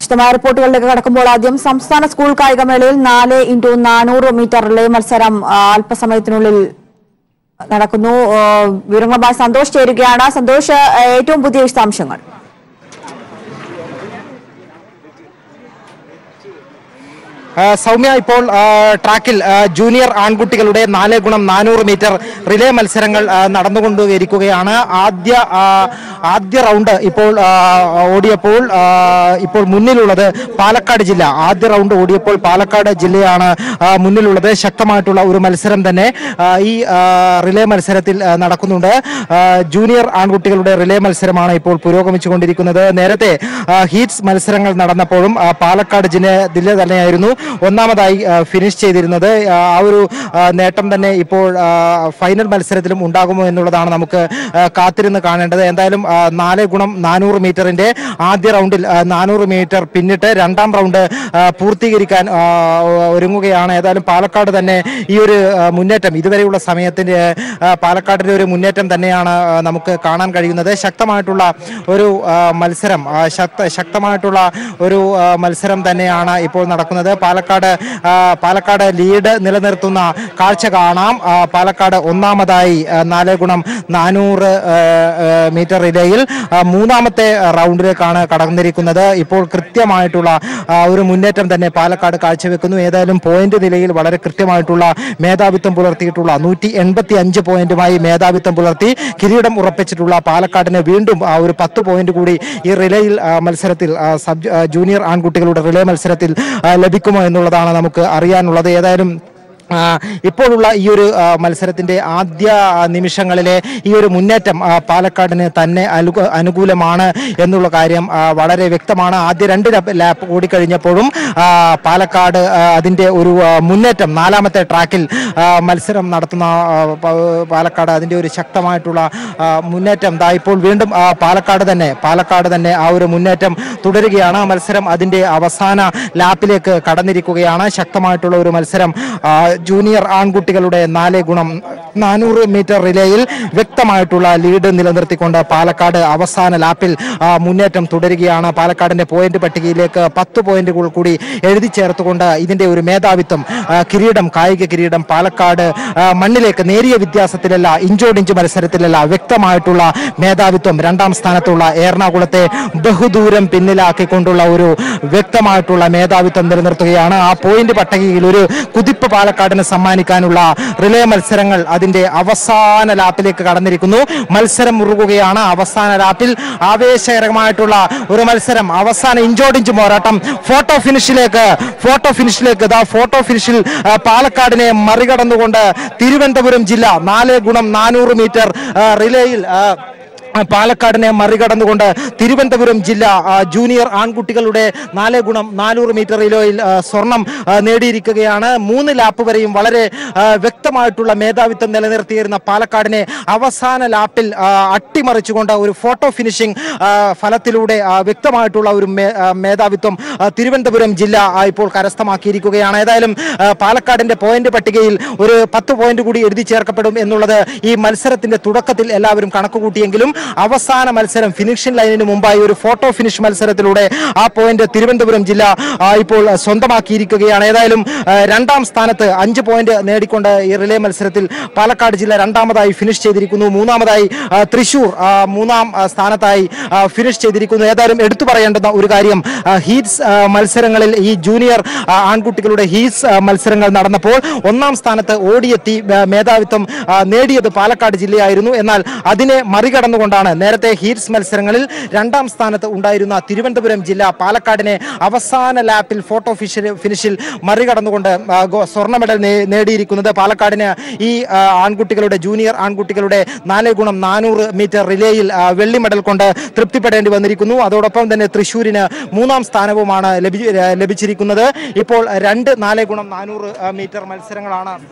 വിശദമായ റിപ്പോർട്ടുകളിലേക്ക് കടക്കുമ്പോൾ ആദ്യം സംസ്ഥാന സ്കൂൾ കായികമേളയിൽ നാല് ഇൻറ്റു നാനൂറ് മീറ്റർ റിലേ മത്സരം ആ, അല്പസമയത്തിനുള്ളിൽ നടക്കുന്നു ആ, വിവരങ്ങളുമായി സന്തോഷ് ചേരുകയാണ് സന്തോഷ് ആ, ഏറ്റവും പുതിയ വിശദാംശങ്ങൾ ആ, സൗമ്യ ഇപ്പോൾ ആ, ട്രാക്കിൽ ആ, ജൂനിയർ ആൺകുട്ടികളുടെ നാല് ഗുണം നാനൂറ് മീറ്റർ റിലേ മത്സരങ്ങൾ ആ, നടന്നുകൊണ്ടിരിക്കുകയാണ് ആദ്യ ആ, ആദ്യ റൗണ്ട് ഇപ്പോൾ ആ, ഓടിയപ്പോൾ ആ, ഇപ്പോൾ മുന്നിലുള്ളത് പാലക്കാട് ജില്ല ആദ്യ റൗണ്ട് ഓടിയപ്പോൾ പാലക്കാട് ജില്ലയാണ് ആ, മുന്നിലുള്ളത് ശക്തമായിട്ടുള്ള ഒരു മത്സരം തന്നെ ആ, ഈ ആ, റിലേ മത്സരത്തിൽ ആ, നടക്കുന്നുണ്ട് ആ, ജൂനിയർ ആൺകുട്ടികളുടെ റിലേ മത്സരമാണ് ഇപ്പോൾ പുരോഗമിച്ചുകൊണ്ടിരിക്കുന്നത് നേരത്തെ ആ, ഹീറ്റ്സ് മത്സരങ്ങൾ നടന്നപ്പോഴും ആ, പാലക്കാട് ജില്ല ജില്ല തന്നെയായിരുന്നു ഒന്നാമതായി ആ, ഫിനിഷ് ചെയ്തിരുന്നത് ആ ആ ഒരു ആ, നേട്ടം തന്നെ ഇപ്പോൾ ആ, ഫൈനൽ മത്സരത്തിലും ഉണ്ടാകുമോ എന്നുള്ളതാണ് നമുക്ക് ആ, കാത്തിരുന്ന് കാണേണ്ടത് എന്തായാലും ആ, നാല് ഗുണം നാനൂറ് മീറ്ററിന്റെ ആദ്യ റൗണ്ടിൽ ആ, നാനൂറ് മീറ്റർ പിന്നിട്ട് രണ്ടാം റൗണ്ട് ആ, പൂർത്തീകരിക്കാൻ ആ, ഒരുങ്ങുകയാണ് ഏതായാലും പാലക്കാട് തന്നെ ഈ ഒരു ആ, മുന്നേറ്റം ഇതുവരെയുള്ള സമയത്തിന്റെ ആ, പാലക്കാടിന്റെ ഒരു മുന്നേറ്റം തന്നെയാണ് ആ, നമുക്ക് കാണാൻ കഴിയുന്നത് ശക്തമായിട്ടുള്ള ഒരു ആ, മത്സരം ആ, ശക്ത ശക്തമായിട്ടുള്ള ഒരു ആ, മത്സരം തന്നെയാണ് ഇപ്പോൾ നടക്കുന്നത് പാലക്കാട് ആ, പാലക്കാട് ലീഡ് നിലനിർത്തുന്ന കാഴ്ച കാണാം ആ, പാലക്കാട് ഒന്നാമതായി ആ, നാല് ഗുണം നാനൂറ് ആ, ആ, മീറ്റർ റിലേയിൽ ആ, മൂന്നാമത്തെ റൗണ്ടിലേക്കാണ് കടന്നിരിക്കുന്നത് ഇപ്പോൾ കൃത്യമായിട്ടുള്ള ആ, ഒരു മുന്നേറ്റം തന്നെ പാലക്കാട് കാഴ്ചവെക്കുന്നു ഏതായാലും പോയിന്റ് നിലയിൽ വളരെ കൃത്യമായിട്ടുള്ള മേധാവിത്വം പുലർത്തിയിട്ടുള്ള നൂറ്റി എൺപത്തി അഞ്ച് പോയിന്റുമായി മേധാവിത്വം പുലർത്തി കിരീടം ഉറപ്പിച്ചിട്ടുള്ള പാലക്കാടിന് വീണ്ടും ആ ഒരു പത്ത് പോയിന്റ് കൂടി ഈ റിലേയിൽ ആ, മത്സരത്തിൽ ആ, സബ് ആ, ജൂനിയർ ആൺകുട്ടികളുടെ റിലേ മത്സരത്തിൽ ആ, ലഭിക്കുമോ എന്നുള്ളതാണ് നമുക്ക് അറിയാനുള്ളത് ഏതായാലും ആ, ഇപ്പോഴുള്ള ഈ ഒരു ആ, മത്സരത്തിന്റെ ആദ്യ ആ, നിമിഷങ്ങളിലെ ഈ ഒരു മുന്നേറ്റം ആ, പാലക്കാടിന് തന്നെ അനുക- അനുകൂലമാണ് എന്നുള്ള കാര്യം ആ, വളരെ വ്യക്തമാണ് ആദ്യ രണ്ട് ലാപ്പ് ലാപ്പ് ഓടിക്കഴിഞ്ഞപ്പോഴും ആ, പാലക്കാട് ആ, അതിന്റെ ഒരു ആ, മുന്നേറ്റം നാലാമത്തെ ട്രാക്കിൽ ആ, മത്സരം നടത്തുന്ന ആ, പ- പാലക്കാട് അതിന്റെ ഒരു ശക്തമായിട്ടുള്ള ആ, മുന്നേറ്റം ദാ ഇപ്പോൾ വീണ്ടും ആ, പാലക്കാട് തന്നെ പാലക്കാട് തന്നെ ആ ഒരു മുന്നേറ്റം തുടരുകയാണ് മത്സരം അതിന്റെ അവസാന ലാപ്പിലേക്ക് കടന്നിരിക്കുകയാണ് ശക്തമായിട്ടുള്ള ഒരു മത്സരം ആ, ജൂനിയർ ആൺകുട്ടികളുടെ നാല് ഗുണം നാനൂറ് മീറ്റർ റിലേയിൽ വ്യക്തമായിട്ടുള്ള ലീഡ് നിലനിർത്തിക്കൊണ്ട് പാലക്കാട് അവസാന ലാപ്പിൽ ആ, മുന്നേറ്റം തുടരുകയാണ് പാലക്കാടിന്റെ പോയിന്റ് പട്ടികയിലേക്ക് പത്ത് പോയിന്റുകൾ കൂടി എഴുതി ചേർത്തുകൊണ്ട് ഇതിന്റെ ഒരു മേധാവിത്വം ആ, കിരീടം കായിക കിരീടം പാലക്കാട് ആ, മണ്ണിലേക്ക് നേരിയ വ്യത്യാസത്തിലല്ല ഇഞ്ചോടിഞ്ച് മത്സരത്തിലല്ല വ്യക്തമായിട്ടുള്ള മേധാവിത്വം രണ്ടാം സ്ഥാനത്തുള്ള എറണാകുളത്തെ ബഹുദൂരം പിന്നിലാക്കിക്കൊണ്ടുള്ള ഒരു വ്യക്തമായിട്ടുള്ള മേധാവിത്വം നിലനിർത്തുകയാണ് ആ പോയിന്റ് പട്ടികയിൽ ഒരു കുതിപ്പ് പാലക്കാടിന് സമ്മാനിക്കാനുള്ള റിലേ മത്സരങ്ങൾ അതിന്റെ അവസാന ലാപ്പിലേക്ക് കടന്നിരിക്കുന്നു മത്സരം മുറുകുകയാണ് അവസാന ലാപ്പിൽ ആവേശകരമായിട്ടുള്ള ഒരു മത്സരം അവസാന ഇഞ്ചോടിഞ്ച് പോരാട്ടം ഫോട്ടോ ഫിനിഷിലേക്ക് ഫോട്ടോ ഫിനിഷിലേക്ക് ഇതാ ഫോട്ടോ ഫിനിഷിൽ ആ, പാലക്കാടിനെ മറികടന്നുകൊണ്ട് തിരുവനന്തപുരം ജില്ല നാല് ഗുണം നാനൂറ് മീറ്റർ ആ, റിലേയിൽ ആ, പാലക്കാടിനെ മറികടന്നുകൊണ്ട് തിരുവനന്തപുരം ജില്ല ആ, ജൂനിയർ ആൺകുട്ടികളുടെ നാല് ഗുണം നാനൂറ് മീറ്റർ റിലോയിൽ ആ, സ്വർണം ആ, നേടിയിരിക്കുകയാണ് മൂന്ന് ലാപ്പ് വരെയും വളരെ ആ, വ്യക്തമായിട്ടുള്ള മേധാവിത്വം നിലനിർത്തിയിരുന്ന പാലക്കാടിനെ അവസാന ലാപ്പിൽ ആ, അട്ടിമറിച്ചുകൊണ്ട് ഒരു ഫോട്ടോ ഫിനിഷിംഗ് ആ, ഫലത്തിലൂടെ ആ, വ്യക്തമായിട്ടുള്ള ഒരു മേ- ആ, മേധാവിത്വം ആ, തിരുവനന്തപുരം ജില്ല ആ, ഇപ്പോൾ കരസ്ഥമാക്കിയിരിക്കുകയാണ് ഏതായാലും ആ, പാലക്കാടിന്റെ പോയിന്റ് പട്ടികയിൽ ഒരു പത്ത് പോയിന്റ് കൂടി എഴുതി ചേർക്കപ്പെടും എന്നുള്ളത് ഈ മത്സരത്തിന്റെ തുടക്കത്തിൽ എല്ലാവരും കണക്കുകൂട്ടിയെങ്കിലും അവസാന മത്സരം ഫിനിഷിംഗ് ലൈനിന് മുമ്പായി ഒരു ഫോട്ടോ ഫിനിഷ് മത്സരത്തിലൂടെ ആ പോയിന്റ് തിരുവനന്തപുരം ജില്ല ആ, ഇപ്പോൾ സ്വന്തമാക്കിയിരിക്കുകയാണ് ഏതായാലും ആ, രണ്ടാം സ്ഥാനത്ത് അഞ്ച് പോയിന്റ് നേടിക്കൊണ്ട് ഈ റിലേ മത്സരത്തിൽ പാലക്കാട് ജില്ല രണ്ടാമതായി ഫിനിഷ് ചെയ്തിരിക്കുന്നു മൂന്നാമതായി ആ, തൃശൂർ ആ, മൂന്നാം ആ, സ്ഥാനത്തായി ആ, ഫിനിഷ് ചെയ്തിരിക്കുന്നു ഏതായാലും എടുത്തു പറയേണ്ടുന്ന ഒരു കാര്യം ആ, ഹീറ്റ്സ് ആ, മത്സരങ്ങളിൽ ഈ ജൂനിയർ ആ, ആൺകുട്ടികളുടെ ഹീറ്റ്സ് ആ, മത്സരങ്ങൾ നടന്നപ്പോൾ ഒന്നാം സ്ഥാനത്ത് ഓടിയെത്തി ആ, മേധാവിത്വം ആ, നേടിയത് പാലക്കാട് ജില്ലയായിരുന്നു എന്നാൽ അതിനെ മറികടന്നുകൊണ്ടാണ് നേരത്തെ ഹീറ്റ്സ് മത്സരങ്ങളിൽ രണ്ടാം സ്ഥാനത്ത് ഉണ്ടായിരുന്ന തിരുവനന്തപുരം ജില്ല പാലക്കാടിനെ അവസാന ലാപ്പിൽ ഫോട്ടോ ഫിഷിൽ ഫിനിഷിൽ മറികടന്നുകൊണ്ട് ആ, ഗോ- സ്വർണ്ണ മെഡൽ നേ- നേടിയിരിക്കുന്നത് പാലക്കാടിന് ഈ ആ, ആൺകുട്ടികളുടെ ജൂനിയർ ആൺകുട്ടികളുടെ നാല് ഗുണം നാനൂറ് മീറ്റർ റിലേയിൽ ആ, വെള്ളി മെഡൽ കൊണ്ട് തൃപ്തിപ്പെടേണ്ടി വന്നിരിക്കുന്നു അതോടൊപ്പം തന്നെ തൃശ്ശൂരിന് മൂന്നാം സ്ഥാനവുമാണ് ലഭി- ലഭിച്ചിരിക്കുന്നത് ഇപ്പോൾ രണ്ട് നാല് ഗുണം നാനൂറ് മീറ്റർ മത്സരങ്ങളാണ്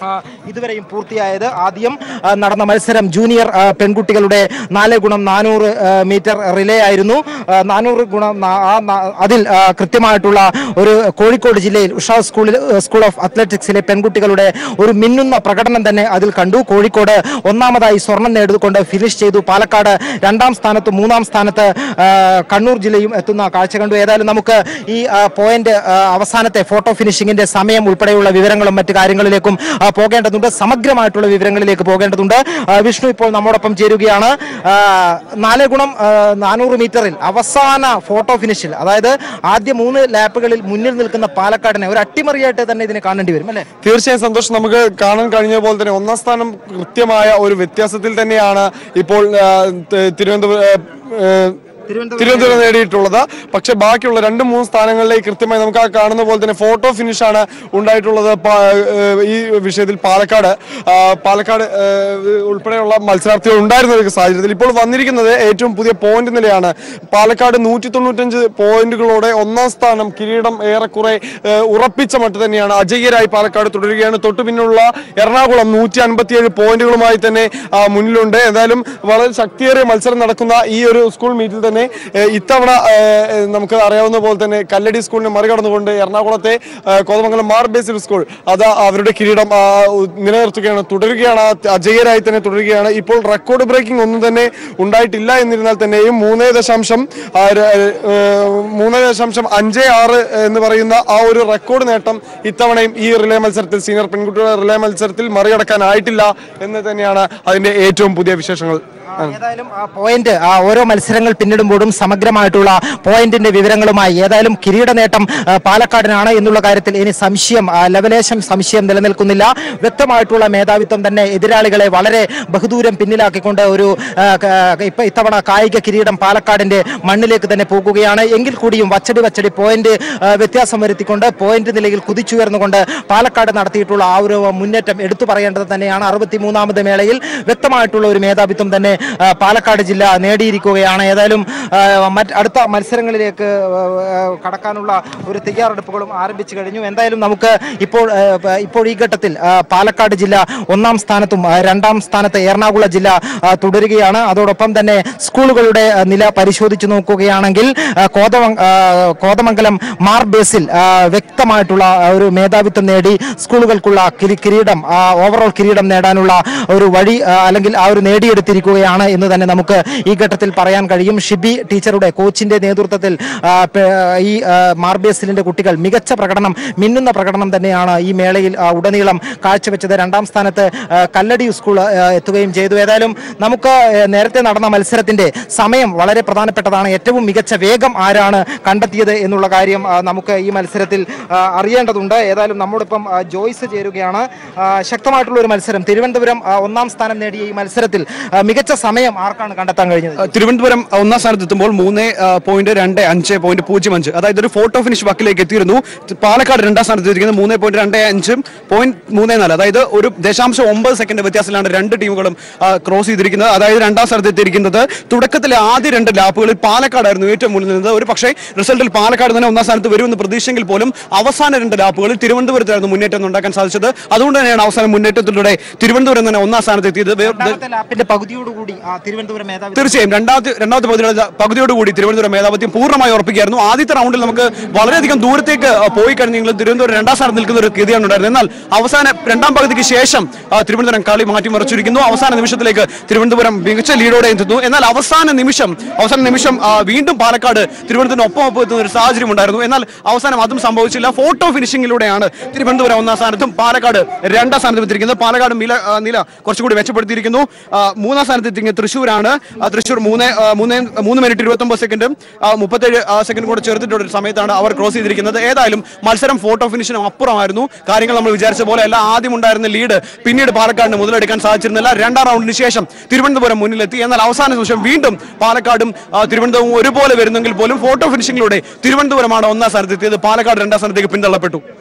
ആ, ഇതുവരെയും പൂർത്തിയായത് ആദ്യം ആ, നടന്ന മത്സരം ജൂനിയർ ആ, പെൺകുട്ടികളുടെ നാല് ഗുണം നാനൂറ് ആ, മീറ്റർ റിലേ ആയിരുന്നു ആ, നാനൂറ് ഗുണം നാ- ആ നാ- അതിൽ ആ, കൃത്യമായിട്ടുള്ള ഒരു കോഴിക്കോട് ജില്ലയിൽ ഉഷ സ്കൂളിൽ സ്കൂൾ ഓഫ് അത്ലറ്റിക്സിലെ പെൺകുട്ടികളുടെ ഒരു മിന്നുന്ന പ്രകടനം തന്നെ അതിൽ കണ്ടു കോഴിക്കോട് ഒന്നാമതായി സ്വർണം നേടിക്കൊണ്ട് ഫിനിഷ് ചെയ്തു പാലക്കാട് രണ്ടാം സ്ഥാനത്ത് മൂന്നാം സ്ഥാനത്ത് ആ, കണ്ണൂർ ജില്ലയും എത്തുന്ന കാഴ്ച കണ്ടു ഏതായാലും നമുക്ക് ഈ ആ, പോയിന്റ് ആ, അവസാനത്തെ ഫോട്ടോ ഫിനിഷിംഗിന്റെ സമയം ഉൾപ്പെടെയുള്ള വിവരങ്ങളും മറ്റു കാര്യങ്ങളിലേക്കും ആ, പോകേണ്ടതുണ്ട് സമഗ്രമായിട്ടുള്ള വിവരങ്ങളിലേക്ക് പോകേണ്ടതുണ്ട് ആ, വിഷ്ണു ഇപ്പോൾ നമ്മോടൊപ്പം ചേരുകയാണ് ആ, നാല് ഗുണം ആ, നാനൂറ് മീറ്ററിൽ അവസാന ഫോട്ടോ ഫിനിഷിൽ അതായത് ആദ്യ മൂന്ന് ലാപ്പുകളിൽ മുന്നിൽ നിൽക്കുന്ന പാലക്കാടിനെ ഒരു അട്ടിമറിയായിട്ട് തന്നെ ഇതിനെ കാണേണ്ടി വരും അല്ലേ തീർച്ചയായും സന്തോഷം നമുക്ക് കാണാൻ കഴിഞ്ഞ പോലെ തന്നെ ഒന്നാം സ്ഥാനം കൃത്യമായ ഒരു വ്യത്യാസത്തിൽ തന്നെയാണ് ഇപ്പോൾ ആ, ത- തിരുവനന്തപുരം ആ, തിരുവനന്തപുരം നേടിയിട്ടുള്ളത് പക്ഷെ ബാക്കിയുള്ള രണ്ട് മൂന്ന് സ്ഥാനങ്ങളിലേക്ക് കൃത്യമായി നമുക്ക് ആ കാണുന്ന പോലെ തന്നെ ഫോട്ടോ ഫിനിഷ് ആണ് ഉണ്ടായിട്ടുള്ളത് പാ- ഏഹ് ഈ വിഷയത്തിൽ പാലക്കാട് ആ, പാലക്കാട് ഏഹ് ഉൾപ്പെടെയുള്ള മത്സരാർത്ഥികൾ ഉണ്ടായിരുന്ന ഒരു സാഹചര്യത്തിൽ ഇപ്പോൾ വന്നിരിക്കുന്നത് ഏറ്റവും പുതിയ പോയിന്റ് നിലയാണ് പാലക്കാട് നൂറ്റി തൊണ്ണൂറ്റഞ്ച് പോയിന്റുകളോടെ ഒന്നാം സ്ഥാനം കിരീടം ഏറെക്കുറെ ഏഹ് ഉറപ്പിച്ച മട്ട് തന്നെയാണ് അജയ്യരായി പാലക്കാട് തുടരുകയാണ് തൊട്ടു പിന്നുള്ള എറണാകുളം നൂറ്റി അൻപത്തിയേഴ് പോയിന്റുകളുമായി തന്നെ ആ, മുന്നിലുണ്ട് എന്തായാലും വളരെ ശക്തിയേറിയ മത്സരം നടക്കുന്ന ഈ ഒരു സ്കൂൾ മീറ്റിൽ തന്നെ ഏഹ് ഇത്തവണ ഏഹ് നമുക്ക് അറിയാവുന്ന പോലെ തന്നെ കല്ലടി സ്കൂളിനെ മറികടന്നുകൊണ്ട് എറണാകുളത്തെ ഏഹ് കോതമംഗലം മാർ ബേസിൽ സ്കൂൾ അത് അവരുടെ കിരീടം ആ, ഉ- നിലനിർത്തുകയാണ് തുടരുകയാണ് ആ അജയ്യരായി തന്നെ തുടരുകയാണ് ഇപ്പോൾ റെക്കോർഡ് ബ്രേക്കിംഗ് ഒന്നും തന്നെ ഉണ്ടായിട്ടില്ല എന്നിരുന്നാൽ തന്നെയും മൂന്ന് ദശാംശം ആ, ര- ഏഹ് മൂന്ന് ദശാംശം അഞ്ച് ആറ് എന്ന് പറയുന്ന ആ ഒരു റെക്കോർഡ് നേട്ടം ഇത്തവണയും ഈ റിലേ മത്സരത്തിൽ സീനിയർ പെൺകുട്ടികളുടെ റിലേ മത്സരത്തിൽ മറികടക്കാനായിട്ടില്ല എന്ന് തന്നെയാണ് അതിന്റെ ഏറ്റവും പുതിയ വിശേഷങ്ങൾ ഏതായാലും ആ പോയിന്റ് ആ ഓരോ മത്സരങ്ങൾ പിന്നിടുമ്പോഴും സമഗ്രമായിട്ടുള്ള പോയിന്റിന്റെ വിവരങ്ങളുമായി ഏതായാലും കിരീട നേട്ടം ആ, പാലക്കാടിനാണ് എന്നുള്ള കാര്യത്തിൽ ഇനി സംശയം ആ, ലവലേശം സംശയം നിലനിൽക്കുന്നില്ല വ്യക്തമായിട്ടുള്ള മേധാവിത്വം തന്നെ എതിരാളികളെ വളരെ ബഹുദൂരം പിന്നിലാക്കിക്കൊണ്ട് ഒരു ആ, ക- ഇപ്പൊ ഇത്തവണ കായിക കിരീടം പാലക്കാടിന്റെ മണ്ണിലേക്ക് തന്നെ പോകുകയാണ് എങ്കിൽ കൂടിയും വച്ചടി വച്ചടി പോയിന്റ് ആ, വ്യത്യാസം വരുത്തിക്കൊണ്ട് പോയിന്റ് നിലയിൽ കുതിച്ചുയർന്നുകൊണ്ട് പാലക്കാട് നടത്തിയിട്ടുള്ള ആ ഒരു മുന്നേറ്റം എടുത്തു പറയേണ്ടത് തന്നെയാണ് അറുപത്തിമൂന്നാമത് മേളയിൽ വ്യക്തമായിട്ടുള്ള ഒരു മേധാവിത്വം തന്നെ ആ, പാലക്കാട് ജില്ല നേടിയിരിക്കുകയാണ് ഏതായാലും ആ, മറ്റ് അടുത്ത മത്സരങ്ങളിലേക്ക് ആ, ആ, കടക്കാനുള്ള ഒരു തയ്യാറെടുപ്പുകളും ആരംഭിച്ചു കഴിഞ്ഞു എന്തായാലും നമുക്ക് ഇപ്പോൾ ആ, പ- ഇപ്പോൾ ഈ ഘട്ടത്തിൽ ആ, പാലക്കാട് ജില്ല ഒന്നാം സ്ഥാനത്തും ആ, രണ്ടാം സ്ഥാനത്ത് എറണാകുളം ജില്ല ആ, തുടരുകയാണ് അതോടൊപ്പം തന്നെ സ്കൂളുകളുടെ ആ, നില പരിശോധിച്ചു നോക്കുകയാണെങ്കിൽ ആ, കോതമ ആ, കോതമംഗലം മാർ ബേസിൽ ആ, വ്യക്തമായിട്ടുള്ള ആ, ഒരു മേധാവിത്വം നേടി സ്കൂളുകൾക്കുള്ള കിരി- കിരീടം ആ, ഓവറോൾ കിരീടം നേടാനുള്ള ഒരു വഴി ആ, അല്ലെങ്കിൽ ആ ഒരു നേടിയെടുത്തിരിക്കുകയാണ് എന്ന് തന്നെ നമുക്ക് ഈ ഘട്ടത്തിൽ പറയാൻ കഴിയും ഷിബി ടീച്ചറുടെ കോച്ചിന്റെ നേതൃത്വത്തിൽ ആ, പെ- ഈ ആ, മാർബേസിലിന്റെ കുട്ടികൾ മികച്ച പ്രകടനം മിന്നുന്ന പ്രകടനം തന്നെയാണ് ഈ മേളയിൽ ആ, ഉടനീളം കാഴ്ചവെച്ചത് രണ്ടാം സ്ഥാനത്ത് ആ, കല്ലടി സ്കൂൾ ആ, എത്തുകയും ചെയ്തു ഏതായാലും നമുക്ക് ആ, നേരത്തെ നടന്ന മത്സരത്തിന്റെ സമയം വളരെ പ്രധാനപ്പെട്ടതാണ് ഏറ്റവും മികച്ച വേഗം ആരാണ് കണ്ടെത്തിയത് എന്നുള്ള കാര്യം ആ, നമുക്ക് ഈ മത്സരത്തിൽ ആ, അറിയേണ്ടതുണ്ട് ഏതായാലും നമ്മോടൊപ്പം ആ, ജോയ്സ് ചേരുകയാണ് ആ, ശക്തമായിട്ടുള്ള ഒരു മത്സരം തിരുവനന്തപുരം ആ, ഒന്നാം സ്ഥാനം നേടിയ ഈ മത്സരത്തിൽ ആ, മികച്ച സമയം ആർക്കാണ് കണ്ടെത്താൻ കഴിഞ്ഞത് തിരുവനന്തപുരം ഒന്നാം സ്ഥാനത്ത് എത്തുമ്പോൾ മൂന്ന് പോയിന്റ് രണ്ട് അഞ്ച് പോയിന്റ് പൂജ്യം അഞ്ച് അതായത് ഒരു ഫോട്ടോ ഫിനിഷ് വക്കിലേക്ക് എത്തിയിരുന്നു പാലക്കാട് രണ്ടാം സ്ഥാനത്ത് എത്തിയിരിക്കുന്നത് മൂന്ന് പോയിന്റ് രണ്ട് അഞ്ചും പോയിന്റ് മൂന്ന് നാല് അതായത് ഒരു ദശാംശം ഒമ്പത് സെക്കൻഡ് വ്യത്യാസത്തിലാണ് രണ്ട് ടീമുകളും ക്രോസ് ചെയ്തിരിക്കുന്നത് അതായത് രണ്ടാം സ്ഥാനത്ത് എത്തിയിരിക്കുന്നത് തുടക്കത്തിലെ ആദ്യ രണ്ട് ലാപ്പുകളിൽ പാലക്കാടായിരുന്നു ഏറ്റവും മുന്നിൽ നിന്നത് ഒരു പക്ഷേ റിസൾട്ടിൽ പാലക്കാട് തന്നെ ഒന്നാം സ്ഥാനത്ത് വരുമെന്ന് പ്രതീക്ഷയെങ്കിൽ പോലും അവസാന രണ്ട് ലാപ്പുകളിൽ തിരുവനന്തപുരത്തായിരുന്നു മുന്നേറ്റം ഉണ്ടാക്കാൻ സാധിച്ചത് അതുകൊണ്ട് തന്നെയാണ് അവസാന മുന്നേറ്റത്തിലൂടെ തിരുവനന്തപുരം തന്നെ ഒന്നാം സ്ഥാനത്ത് എത്തിയത് വേ- രണ്ടാമത്തെ ലാപ്പിന്റെ പകുതിയോടുകൂടി ആ, തിരുവനന്തപുരം മേധാവി തീർച്ചയായും രണ്ടാമത്തെ രണ്ടാമത്തെ പകുതിയുടെ പകുതിയോടുകൂടി തിരുവനന്തപുരം മേധാവിത്യം പൂർണ്ണമായി ഉറപ്പിക്കുകയായിരുന്നു ആദ്യത്തെ റൗണ്ടിൽ നമുക്ക് വളരെയധികം ദൂരത്തേക്ക് ആ, പോയി കഴിഞ്ഞെങ്കിലും തിരുവനന്തപുരം രണ്ടാം സ്ഥാനത്ത് നിൽക്കുന്ന ഒരു ഗതിയാണ് ഉണ്ടായിരുന്നത് എന്നാൽ അവസാന രണ്ടാം പകുതിക്ക് ശേഷം ആ, തിരുവനന്തപുരം കളി മാറ്റിമറിച്ചിരിക്കുന്നു അവസാന നിമിഷത്തിലേക്ക് തിരുവനന്തപുരം മികച്ച ലീഡോടെ എത്തുന്നു എന്നാൽ അവസാന നിമിഷം അവസാന നിമിഷം ആ, വീണ്ടും പാലക്കാട് തിരുവനന്തപുരം ഒപ്പം ഒപ്പം എത്തുന്ന ഒരു സാഹചര്യം ഉണ്ടായിരുന്നു എന്നാൽ അവസാനം അതും സംഭവിച്ചില്ല ഫോട്ടോ ഫിനിഷിംഗിലൂടെയാണ് തിരുവനന്തപുരം ഒന്നാം സ്ഥാനത്തും പാലക്കാട് രണ്ടാം സ്ഥാനത്തും എത്തിയിരിക്കുന്നത് പാലക്കാട് നില ആ, നില കുറച്ചുകൂടി മെച്ചപ്പെടുത്തിയിരിക്കുന്നു ആ, മൂന്നാം സ്ഥാനത്ത് എത്തിയിരിക്കുന്നത് തൃശ്ശൂരാണ് ആ, തൃശ്ശൂർ മൂന്ന് ആ, മൂന്ന് മൂന്ന് മിനിറ്റ് ഇരുപത്തി ഒമ്പത് സെക്കൻഡും മുപ്പത്തേഴ് സെക്കൻഡ് കൂടെ ചേർത്തിട്ടുള്ള ഒരു സമയത്താണ് അവർ ക്രോസ് ചെയ്തിരിക്കുന്നത് ഏതായാലും മത്സരം ഫോട്ടോ ഫിനിഷിനും അപ്പുറമായിരുന്നു കാര്യങ്ങൾ നമ്മൾ വിചാരിച്ച പോലെ അല്ല ആദ്യം ഉണ്ടായിരുന്ന ലീഡ് പിന്നീട് പാലക്കാടിന് മുതലെടുക്കാൻ സാധിച്ചിരുന്നില്ല രണ്ടാം റൗണ്ടിന് ശേഷം തിരുവനന്തപുരം മുന്നിലെത്തി എന്നാൽ അവസാന നിമിഷം വീണ്ടും പാലക്കാടും ആ, തിരുവനന്തപുരവും ഒരുപോലെ വരുന്നെങ്കിൽ പോലും ഫോട്ടോ ഫിനിഷിംഗിലൂടെ തിരുവനന്തപുരമാണ് ഒന്നാം സ്ഥാനത്തെത്തിയത് പാലക്കാട് രണ്ടാം സ്ഥാനത്തേക്ക് പിന്തള്ളപ്പെട്ടു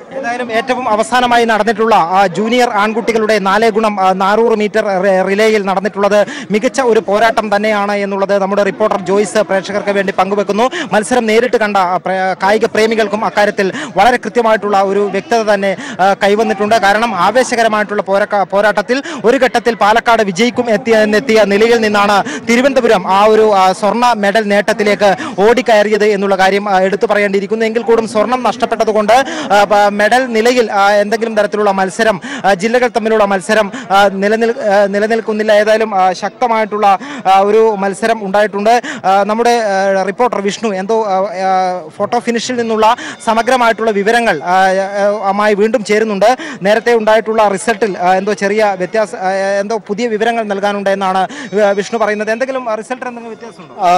ഏതായാലും ഏറ്റവും അവസാനമായി നടന്നിട്ടുള്ള ആ, ജൂനിയർ ആൺകുട്ടികളുടെ നാല് ഗുണം ആ, നാനൂറ് മീറ്റർ റി- റിലേയിൽ നടന്നിട്ടുള്ളത് മികച്ച ഒരു പോരാട്ടം തന്നെയാണ് എന്നുള്ളത് നമ്മുടെ റിപ്പോർട്ടർ ജോയ്സ് പ്രേക്ഷകർക്ക് വേണ്ടി പങ്കുവെക്കുന്നു മത്സരം നേരിട്ട് കണ്ട ആ, പ്രേ- കായിക പ്രേമികൾക്കും അക്കാര്യത്തിൽ വളരെ കൃത്യമായിട്ടുള്ള ഒരു വ്യക്തത തന്നെ ആ, കൈവന്നിട്ടുണ്ട് കാരണം ആവേശകരമായിട്ടുള്ള പോരാക്ക- പോരാട്ടത്തിൽ ഒരു ഘട്ടത്തിൽ പാലക്കാട് വിജയിക്കും എത്തിയ എന്നെത്തിയ നിലയിൽ നിന്നാണ് തിരുവനന്തപുരം ആ ഒരു ആ, സ്വർണ്ണ മെഡൽ നേട്ടത്തിലേക്ക് ഓടിക്കയറിയത് എന്നുള്ള കാര്യം ആ, എടുത്തു പറയേണ്ടിയിരിക്കുന്നു എങ്കിൽ കൂടും സ്വർണം നഷ്ടപ്പെട്ടതുകൊണ്ട് ആ, പ- മെഡൽ നിലയിൽ ആ, എന്തെങ്കിലും തരത്തിലുള്ള മത്സരം ആ, ജില്ലകൾ തമ്മിലുള്ള മത്സരം ആ, നിലനിൽ ആ, നിലനിൽക്കുന്നില്ല ഏതായാലും ആ, ശക്തമായിട്ടുള്ള ആ, ഒരു മത്സരം ഉണ്ടായിട്ടുണ്ട് ആ, നമ്മുടെ ആ, റിപ്പോർട്ടർ വിഷ്ണു എന്തോ ആ, ആ, ഫോട്ടോ ഫിനിഷിൽ നിന്നുള്ള സമഗ്രമായിട്ടുള്ള വിവരങ്ങൾ ആ, ആ, ആമായി വീണ്ടും ചേരുന്നുണ്ട് നേരത്തെ ഉണ്ടായിട്ടുള്ള റിസൾട്ടിൽ ആ, എന്തോ ചെറിയ വ്യത്യാസം ആ, എന്തോ പുതിയ വിവരങ്ങൾ നൽകാനുണ്ട് എന്നാണ് വി- വിഷ്ണു പറയുന്നത് എന്തെങ്കിലും റിസൾട്ടിൽ എന്തെങ്കിലും വ്യത്യാസമുണ്ടോ ആ,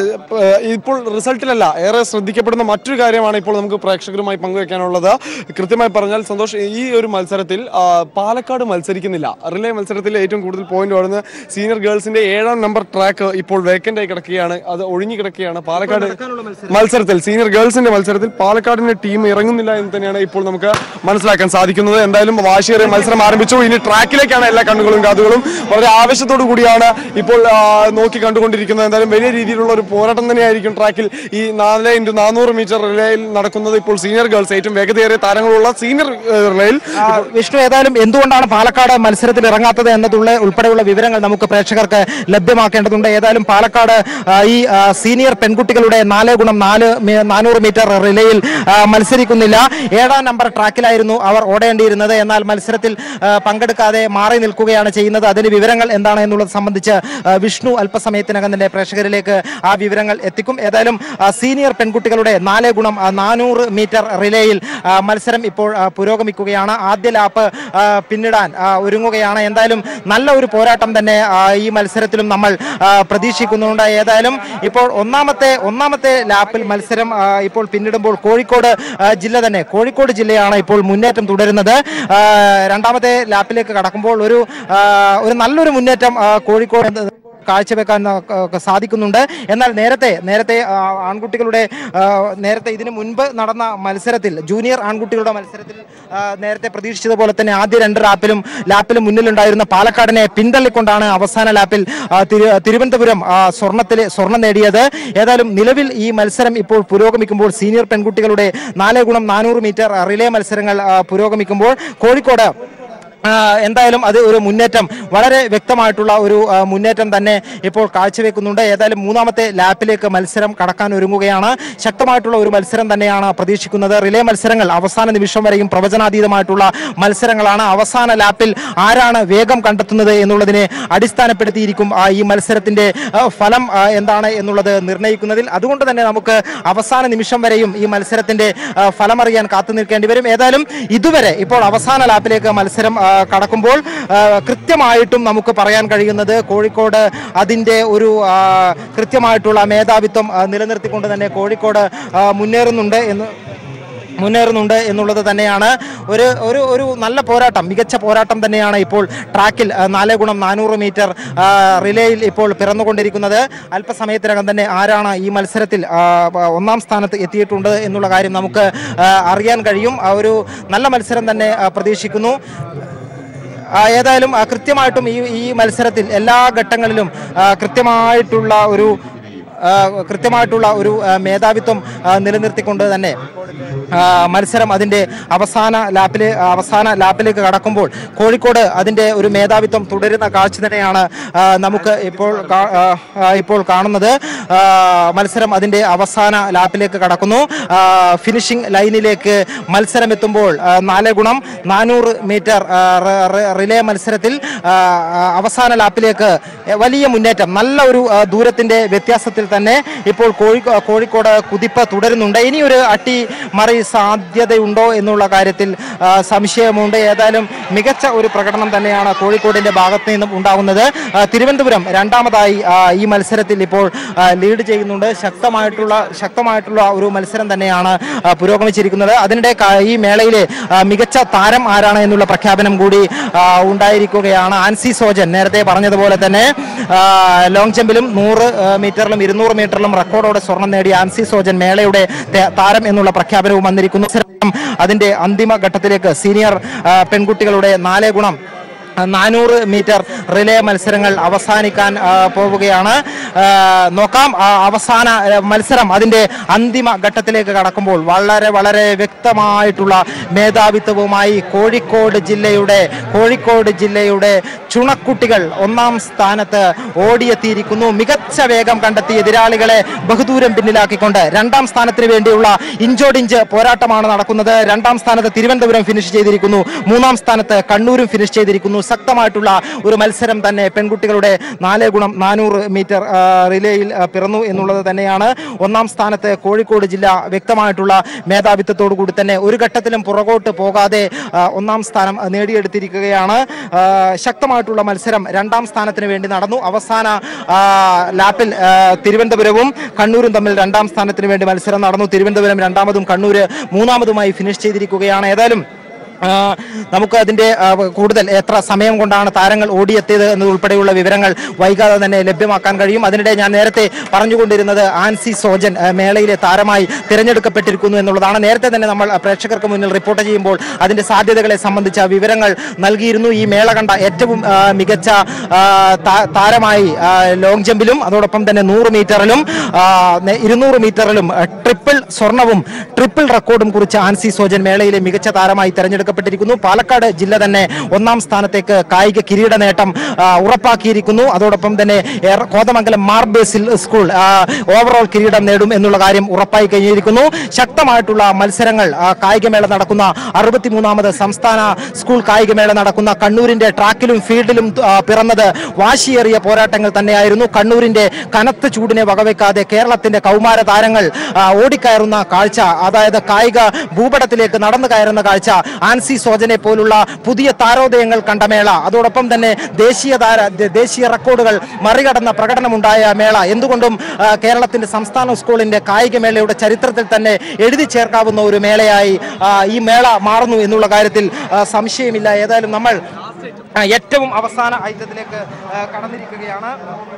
ഇപ്പോൾ റിസൾട്ടിലല്ല ഏറെ ശ്രദ്ധിക്കപ്പെടുന്ന മറ്റൊരു കാര്യമാണ് ഇപ്പോൾ നമുക്ക് പ്രേക്ഷകരുമായി പങ്കുവെക്കാനുള്ളത് കൃത്യമായി പറഞ്ഞാൽ സന്തോഷ് ഈ ഒരു മത്സരത്തിൽ ആ, പാലക്കാട് മത്സരിക്കുന്നില്ല റിലേ മത്സരത്തിൽ ഏറ്റവും കൂടുതൽ പോയിന്റ് ഓടുന്ന സീനിയർ ഗേൾസിന്റെ ഏഴാം നമ്പർ ട്രാക്ക് ഇപ്പോൾ വേക്കന്റ് ആയി കിടക്കുകയാണ് അത് ഒഴിഞ്ഞു കിടക്കുകയാണ് പാലക്കാട് മത്സരത്തിൽ സീനിയർ ഗേൾസിന്റെ മത്സരത്തിൽ പാലക്കാടിന്റെ ടീം ഇറങ്ങുന്നില്ല എന്ന് തന്നെയാണ് ഇപ്പോൾ നമുക്ക് മനസ്സിലാക്കാൻ സാധിക്കുന്നത് എന്തായാലും വാശിയേറിയ മത്സരം ആരംഭിച്ചു ഇനി ട്രാക്കിലേക്കാണ് എല്ലാ കണ്ണുകളും കാതുകളും വളരെ ആവേശത്തോടു കൂടിയാണ് ഇപ്പോൾ ആ, നോക്കി കണ്ടുകൊണ്ടിരിക്കുന്നത് എന്തായാലും വലിയ രീതിയിലുള്ള ഒരു പോരാട്ടം തന്നെയായിരിക്കും ട്രാക്കിൽ ഈ നാല് ഇൻറ്റു നാനൂറ് മീറ്റർ റിലേയിൽ നടക്കുന്നത് ഇപ്പോൾ സീനിയർ ഗേൾസ് ഏറ്റവും വേഗതയേറിയ താരങ്ങളുള്ള സീനിയർ റിലേയിൽ ആ, വിഷ്ണു ഏതായാലും എന്തുകൊണ്ടാണ് പാലക്കാട് മത്സരത്തിൽ ഇറങ്ങാത്തത് എന്നതുള്ള ഉൾപ്പെടെയുള്ള വിവരങ്ങൾ നമുക്ക് പ്രേക്ഷകർക്ക് ലഭ്യമാക്കേണ്ടതുണ്ട് ഏതായാലും പാലക്കാട് ആ, ഈ ആ, സീനിയർ പെൺകുട്ടികളുടെ നാല് ഗുണം നാല് മീ- നാനൂറ് മീറ്റർ റിലേയിൽ ആ, മത്സരിക്കുന്നില്ല ഏഴാം നമ്പർ ട്രാക്കിലായിരുന്നു അവർ ഓടേണ്ടിയിരുന്നത് എന്നാൽ മത്സരത്തിൽ ആ, പങ്കെടുക്കാതെ മാറി നിൽക്കുകയാണ് ചെയ്യുന്നത് അതിന് വിവരങ്ങൾ എന്താണ് എന്നുള്ളത് സംബന്ധിച്ച് ആ, വിഷ്ണു അല്പസമയത്തിനകം തന്നെ പ്രേക്ഷകരിലേക്ക് ആ വിവരങ്ങൾ എത്തിക്കും ഏതായാലും ആ, സീനിയർ പെൺകുട്ടികളുടെ നാല് ഗുണം ആ, നാനൂറ് മീറ്റർ റിലേയിൽ ആ, മത്സരം ഇപ്പോൾ ആ, പുരോഗമിക്കുകയാണ് ആദ്യ ലാപ്പ് ആ, പിന്നിടാൻ ആ, ഒരുങ്ങുകയാണ് എന്തായാലും നല്ല ഒരു പോരാട്ടം തന്നെ ആ, ഈ മത്സരത്തിലും നമ്മൾ ആ, പ്രതീക്ഷിക്കുന്നുണ്ട് ഏതായാലും ഇപ്പോൾ ഒന്നാമത്തെ ഒന്നാമത്തെ ലാപ്പിൽ മത്സരം ആ, ഇപ്പോൾ പിന്നിടുമ്പോൾ കോഴിക്കോട് ആ, ജില്ല തന്നെ കോഴിക്കോട് ജില്ലയാണ് ഇപ്പോൾ മുന്നേറ്റം തുടരുന്നത് ആ, രണ്ടാമത്തെ ലാപ്പിലേക്ക് കടക്കുമ്പോൾ ഒരു ആ, ഒരു നല്ലൊരു മുന്നേറ്റം ആ, കോഴിക്കോട് കാഴ്ചവെക്കാൻ ആ, ക- സാധിക്കുന്നുണ്ട് എന്നാൽ നേരത്തെ നേരത്തെ ആ, ആൺകുട്ടികളുടെ ആ, നേരത്തെ ഇതിനു മുൻപ് നടന്ന മത്സരത്തിൽ ജൂനിയർ ആൺകുട്ടികളുടെ മത്സരത്തിൽ ആ, നേരത്തെ പ്രതീക്ഷിച്ചതുപോലെ തന്നെ ആദ്യ രണ്ട് ലാപ്പിലും ലാപ്പിലും മുന്നിലുണ്ടായിരുന്ന പാലക്കാടിനെ പിന്തള്ളിക്കൊണ്ടാണ് അവസാന ലാപ്പിൽ ആ, തിരു- തിരുവനന്തപുരം ആ, സ്വർണ്ണത്തിൽ സ്വർണം നേടിയത് ഏതായാലും നിലവിൽ ഈ മത്സരം ഇപ്പോൾ പുരോഗമിക്കുമ്പോൾ സീനിയർ പെൺകുട്ടികളുടെ നാല് ഗുണം നാനൂറ് മീറ്റർ റിലേ മത്സരങ്ങൾ ആ, പുരോഗമിക്കുമ്പോൾ കോഴിക്കോട് ആ, എന്തായാലും അത് ഒരു മുന്നേറ്റം വളരെ വ്യക്തമായിട്ടുള്ള ഒരു ആ, മുന്നേറ്റം തന്നെ ഇപ്പോൾ കാഴ്ചവെക്കുന്നുണ്ട് ഏതായാലും മൂന്നാമത്തെ ലാപ്പിലേക്ക് മത്സരം കടക്കാൻ ഒരുങ്ങുകയാണ് ശക്തമായിട്ടുള്ള ഒരു മത്സരം തന്നെയാണ് പ്രതീക്ഷിക്കുന്നത് റിലേ മത്സരങ്ങൾ അവസാന നിമിഷം വരെയും പ്രവചനാതീതമായിട്ടുള്ള മത്സരങ്ങളാണ് അവസാന ലാപ്പിൽ ആരാണ് വേഗം കണ്ടെത്തുന്നത് എന്നുള്ളതിനെ അടിസ്ഥാനപ്പെടുത്തിയിരിക്കും ആ, ഈ മത്സരത്തിന്റെ ആ, ഫലം ആ, എന്താണ് എന്നുള്ളത് നിർണ്ണയിക്കുന്നതിൽ അതുകൊണ്ട് തന്നെ നമുക്ക് അവസാന നിമിഷം വരെയും ഈ മത്സരത്തിന്റെ ആ, ഫലമറിയാൻ കാത്തു നിൽക്കേണ്ടി വരും ഏതായാലും ഇതുവരെ ഇപ്പോൾ അവസാന ലാപ്പിലേക്ക് മത്സരം ആ, കടക്കുമ്പോൾ ആ, കൃത്യമായിട്ടും നമുക്ക് പറയാൻ കഴിയുന്നത് കോഴിക്കോട് അതിന്റെ ഒരു ആ, കൃത്യമായിട്ടുള്ള മേധാവിത്വം ആ, നിലനിർത്തിക്കൊണ്ട് തന്നെ കോഴിക്കോട് ആ, മുന്നേറുന്നുണ്ട് എന്ന് മുന്നേറുന്നുണ്ട് എന്നുള്ളത് തന്നെയാണ് ഒരു ഒരു ഒരു നല്ല പോരാട്ടം മികച്ച പോരാട്ടം തന്നെയാണ് ഇപ്പോൾ ട്രാക്കിൽ ആ, നാല് ഗുണം നാനൂറ് മീറ്റർ ആ, റിലേയിൽ ഇപ്പോൾ പിറന്നുകൊണ്ടിരിക്കുന്നത് അല്പസമയത്തിനകം തന്നെ ആരാണ് ഈ മത്സരത്തിൽ ആ, പ- ഒന്നാം സ്ഥാനത്ത് എത്തിയിട്ടുണ്ട് എന്നുള്ള കാര്യം നമുക്ക് ആ, അറിയാൻ കഴിയും ആ ഒരു നല്ല മത്സരം തന്നെ ആ, പ്രതീക്ഷിക്കുന്നു ആ, ഏതായാലും ആ, കൃത്യമായിട്ടും ഈ ഈ മത്സരത്തിൽ എല്ലാ ഘട്ടങ്ങളിലും ആ, കൃത്യമായിട്ടുള്ള ഒരു ആ, കൃത്യമായിട്ടുള്ള ഒരു ആ, മേധാവിത്വം ആ, നിലനിർത്തിക്കൊണ്ട് തന്നെ ആ, മത്സരം അതിൻ്റെ അവസാന ലാപ്പിൽ അവസാന ലാപ്പിലേക്ക് കടക്കുമ്പോൾ കോഴിക്കോട് അതിൻ്റെ ഒരു മേധാവിത്വം തുടരുന്ന കാഴ്ച തന്നെയാണ് ആ, നമുക്ക് ഇപ്പോൾ കാ- ആ, ആ, ഇപ്പോൾ കാണുന്നത് ആ, മത്സരം അതിൻ്റെ അവസാന ലാപ്പിലേക്ക് കടക്കുന്നു ആ, ഫിനിഷിംഗ് ലൈനിലേക്ക് മത്സരം എത്തുമ്പോൾ ആ, നാല് ഗുണം നാനൂറ് മീറ്റർ ആ, റി- റി- റിലേ മത്സരത്തിൽ ആ, ആ, അവസാന ലാപ്പിലേക്ക് വലിയ മുന്നേറ്റം നല്ല ഒരു ആ, ദൂരത്തിന്റെ വ്യത്യാസത്തിൽ തന്നെ ഇപ്പോൾ കോഴിക്കോ കോഴിക്കോട് കുതിപ്പ് തുടരുന്നുണ്ട് ഇനിയൊരു അട്ടി മറി സാധ്യതയുണ്ടോ എന്നുള്ള കാര്യത്തിൽ ആ, സംശയമുണ്ട് ഏതായാലും മികച്ച ഒരു പ്രകടനം തന്നെയാണ് കോഴിക്കോടിന്റെ ഭാഗത്ത് നിന്നും ഉണ്ടാകുന്നത് ആ, തിരുവനന്തപുരം രണ്ടാമതായി ആ, ഈ മത്സരത്തിൽ ഇപ്പോൾ ആ, ലീഡ് ചെയ്യുന്നുണ്ട് ശക്തമായിട്ടുള്ള ശക്തമായിട്ടുള്ള ഒരു മത്സരം തന്നെയാണ് ആ, പുരോഗമിച്ചിരിക്കുന്നത് അതിനിടെ ക- ഈ മേളയിലെ ആ, മികച്ച താരം ആരാണ് എന്നുള്ള പ്രഖ്യാപനം കൂടി ആ, ഉണ്ടായിരിക്കുകയാണ് ആൻസി സോജൻ നേരത്തെ പറഞ്ഞതുപോലെ തന്നെ ആ, ലോങ് ജമ്പിലും നൂറ് ആ, മീറ്ററിലും ഇരുന്നൂറ് മീറ്ററിലും റെക്കോർഡോടെ സ്വർണം നേടിയ ആൻസി സോജൻ മേളയുടെ തെ- താരം എന്നുള്ള പ്രഖ്യാപനം പ്രഖ്യാപനവും വന്നിരിക്കുന്നു മത്സരം അതിന്റെ അന്തിമ ഘട്ടത്തിലേക്ക് സീനിയർ ആ, പെൺകുട്ടികളുടെ നാല് ഗുണം നാനൂറ് മീറ്റർ റിലേ മത്സരങ്ങൾ അവസാനിക്കാൻ ആ, പോവുകയാണ് ആ, നോക്കാം ആ, അവസാന ആ, മത്സരം അതിന്റെ അന്തിമ ഘട്ടത്തിലേക്ക് കടക്കുമ്പോൾ വളരെ വളരെ വ്യക്തമായിട്ടുള്ള മേധാവിത്വവുമായി കോഴിക്കോട് ജില്ലയുടെ കോഴിക്കോട് ജില്ലയുടെ ചുണക്കുട്ടികൾ ഒന്നാം സ്ഥാനത്ത് ഓടിയെത്തിയിരിക്കുന്നു മികച്ച വേഗം കണ്ടെത്തി എതിരാളികളെ ബഹുദൂരം പിന്നിലാക്കിക്കൊണ്ട് രണ്ടാം സ്ഥാനത്തിന് വേണ്ടിയുള്ള ഇഞ്ചോടിഞ്ച് പോരാട്ടമാണ് നടക്കുന്നത് രണ്ടാം സ്ഥാനത്ത് തിരുവനന്തപുരം ഫിനിഷ് ചെയ്തിരിക്കുന്നു മൂന്നാം സ്ഥാനത്ത് കണ്ണൂരും ഫിനിഷ് ചെയ്തിരിക്കുന്നു ശക്തമായിട്ടുള്ള ഒരു മത്സരം തന്നെ പെൺകുട്ടികളുടെ നാല് ഗുണം നാനൂറ് മീറ്റർ ആ, റിലേയിൽ ആ, പിറന്നു എന്നുള്ളത് തന്നെയാണ് ഒന്നാം സ്ഥാനത്ത് കോഴിക്കോട് ജില്ല വ്യക്തമായിട്ടുള്ള മേധാവിത്വത്തോടു കൂടി തന്നെ ഒരു ഘട്ടത്തിലും പുറകോട്ട് പോകാതെ ആ, ഒന്നാം സ്ഥാനം ആ, നേടിയെടുത്തിരിക്കുകയാണ് ആ, ശക്തമായിട്ടുള്ള മത്സരം രണ്ടാം സ്ഥാനത്തിന് വേണ്ടി നടന്നു അവസാന ആ, ലാപ്പിൽ ആ, തിരുവനന്തപുരവും കണ്ണൂരും തമ്മിൽ രണ്ടാം സ്ഥാനത്തിന് വേണ്ടി മത്സരം നടന്നു തിരുവനന്തപുരം രണ്ടാമതും കണ്ണൂര് മൂന്നാമതുമായി ഫിനിഷ് ചെയ്തിരിക്കുകയാണ് ഏതായാലും ആ, നമുക്ക് അതിന്റെ ആ, കൂടുതൽ എത്ര സമയം കൊണ്ടാണ് താരങ്ങൾ ഓടിയെത്തിയത് എന്നതുൾപ്പെടെയുള്ള വിവരങ്ങൾ വൈകാതെ തന്നെ ലഭ്യമാക്കാൻ കഴിയും അതിനിടെ ഞാൻ നേരത്തെ പറഞ്ഞുകൊണ്ടിരുന്നത് ആൻസി സോജൻ ആ, മേളയിലെ താരമായി തിരഞ്ഞെടുക്കപ്പെട്ടിരിക്കുന്നു എന്നുള്ളതാണ് നേരത്തെ തന്നെ നമ്മൾ ആ, പ്രേക്ഷകർക്ക് മുന്നിൽ റിപ്പോർട്ട് ചെയ്യുമ്പോൾ അതിന്റെ സാധ്യതകളെ സംബന്ധിച്ച വിവരങ്ങൾ നൽകിയിരുന്നു ഈ മേള കണ്ട ഏറ്റവും ആ, മികച്ച ആ, താ- താരമായി ആ, ലോങ് ജമ്പിലും അതോടൊപ്പം തന്നെ നൂറ് മീറ്ററിലും ആ, നെ- ഇരുന്നൂറ് മീറ്ററിലും ആ, ട്രിപ്പിൾ സ്വർണവും ട്രിപ്പിൾ റെക്കോർഡും കുറിച്ച് ആൻസി സോജൻ മേളയിലെ മികച്ച താരമായി തെരഞ്ഞെടുക്കപ്പെട്ടിരിക്കുന്നു പാലക്കാട് ജില്ല തന്നെ ഒന്നാം സ്ഥാനത്തേക്ക് കായിക കിരീട നേട്ടം ആ, ഉറപ്പാക്കിയിരിക്കുന്നു അതോടൊപ്പം തന്നെ ഏറ- കോതമംഗലം മാർബേസിൽ സ്കൂൾ ആ, ഓവറോൾ കിരീടം നേടും എന്നുള്ള കാര്യം ഉറപ്പായി കഴിഞ്ഞിരിക്കുന്നു ശക്തമായിട്ടുള്ള മത്സരങ്ങൾ ആ, കായികമേള നടക്കുന്ന അറുപത്തിമൂന്നാമത് സംസ്ഥാന സ്കൂൾ കായികമേള നടക്കുന്ന കണ്ണൂരിന്റെ ട്രാക്കിലും ഫീൽഡിലും ആ, പിറന്നത് വാശിയേറിയ പോരാട്ടങ്ങൾ തന്നെയായിരുന്നു കണ്ണൂരിന്റെ കനത്ത ചൂടിനെ വകവെക്കാതെ കേരളത്തിന്റെ കൗമാര താരങ്ങൾ ആ, ഓടിക്കയറുന്ന കാഴ്ച അതായത് കായിക ഭൂപടത്തിലേക്ക് നടന്നു കയറുന്ന കാഴ്ച ആൻസി സോജനെ പോലുള്ള പുതിയ താരോദയങ്ങൾ കണ്ട മേള അതോടൊപ്പം തന്നെ ദേശീയ താര ദേ- ദേശീയ റെക്കോർഡുകൾ മറികടന്ന പ്രകടനമുണ്ടായ മേള എന്തുകൊണ്ടും ആ, കേരളത്തിന്റെ സംസ്ഥാന സ്കൂളിന്റെ കായിക മേളയുടെ ചരിത്രത്തിൽ തന്നെ എഴുതി ചേർക്കാവുന്ന ഒരു മേളയായി ആ, ഈ മേള മാറുന്നു എന്നുള്ള കാര്യത്തിൽ ആ, സംശയമില്ല ഏതായാലും നമ്മൾ ആ, ഏറ്റവും അവസാന ഐറ്റത്തിലേക്ക് ആ, കടന്നിരിക്കുകയാണ്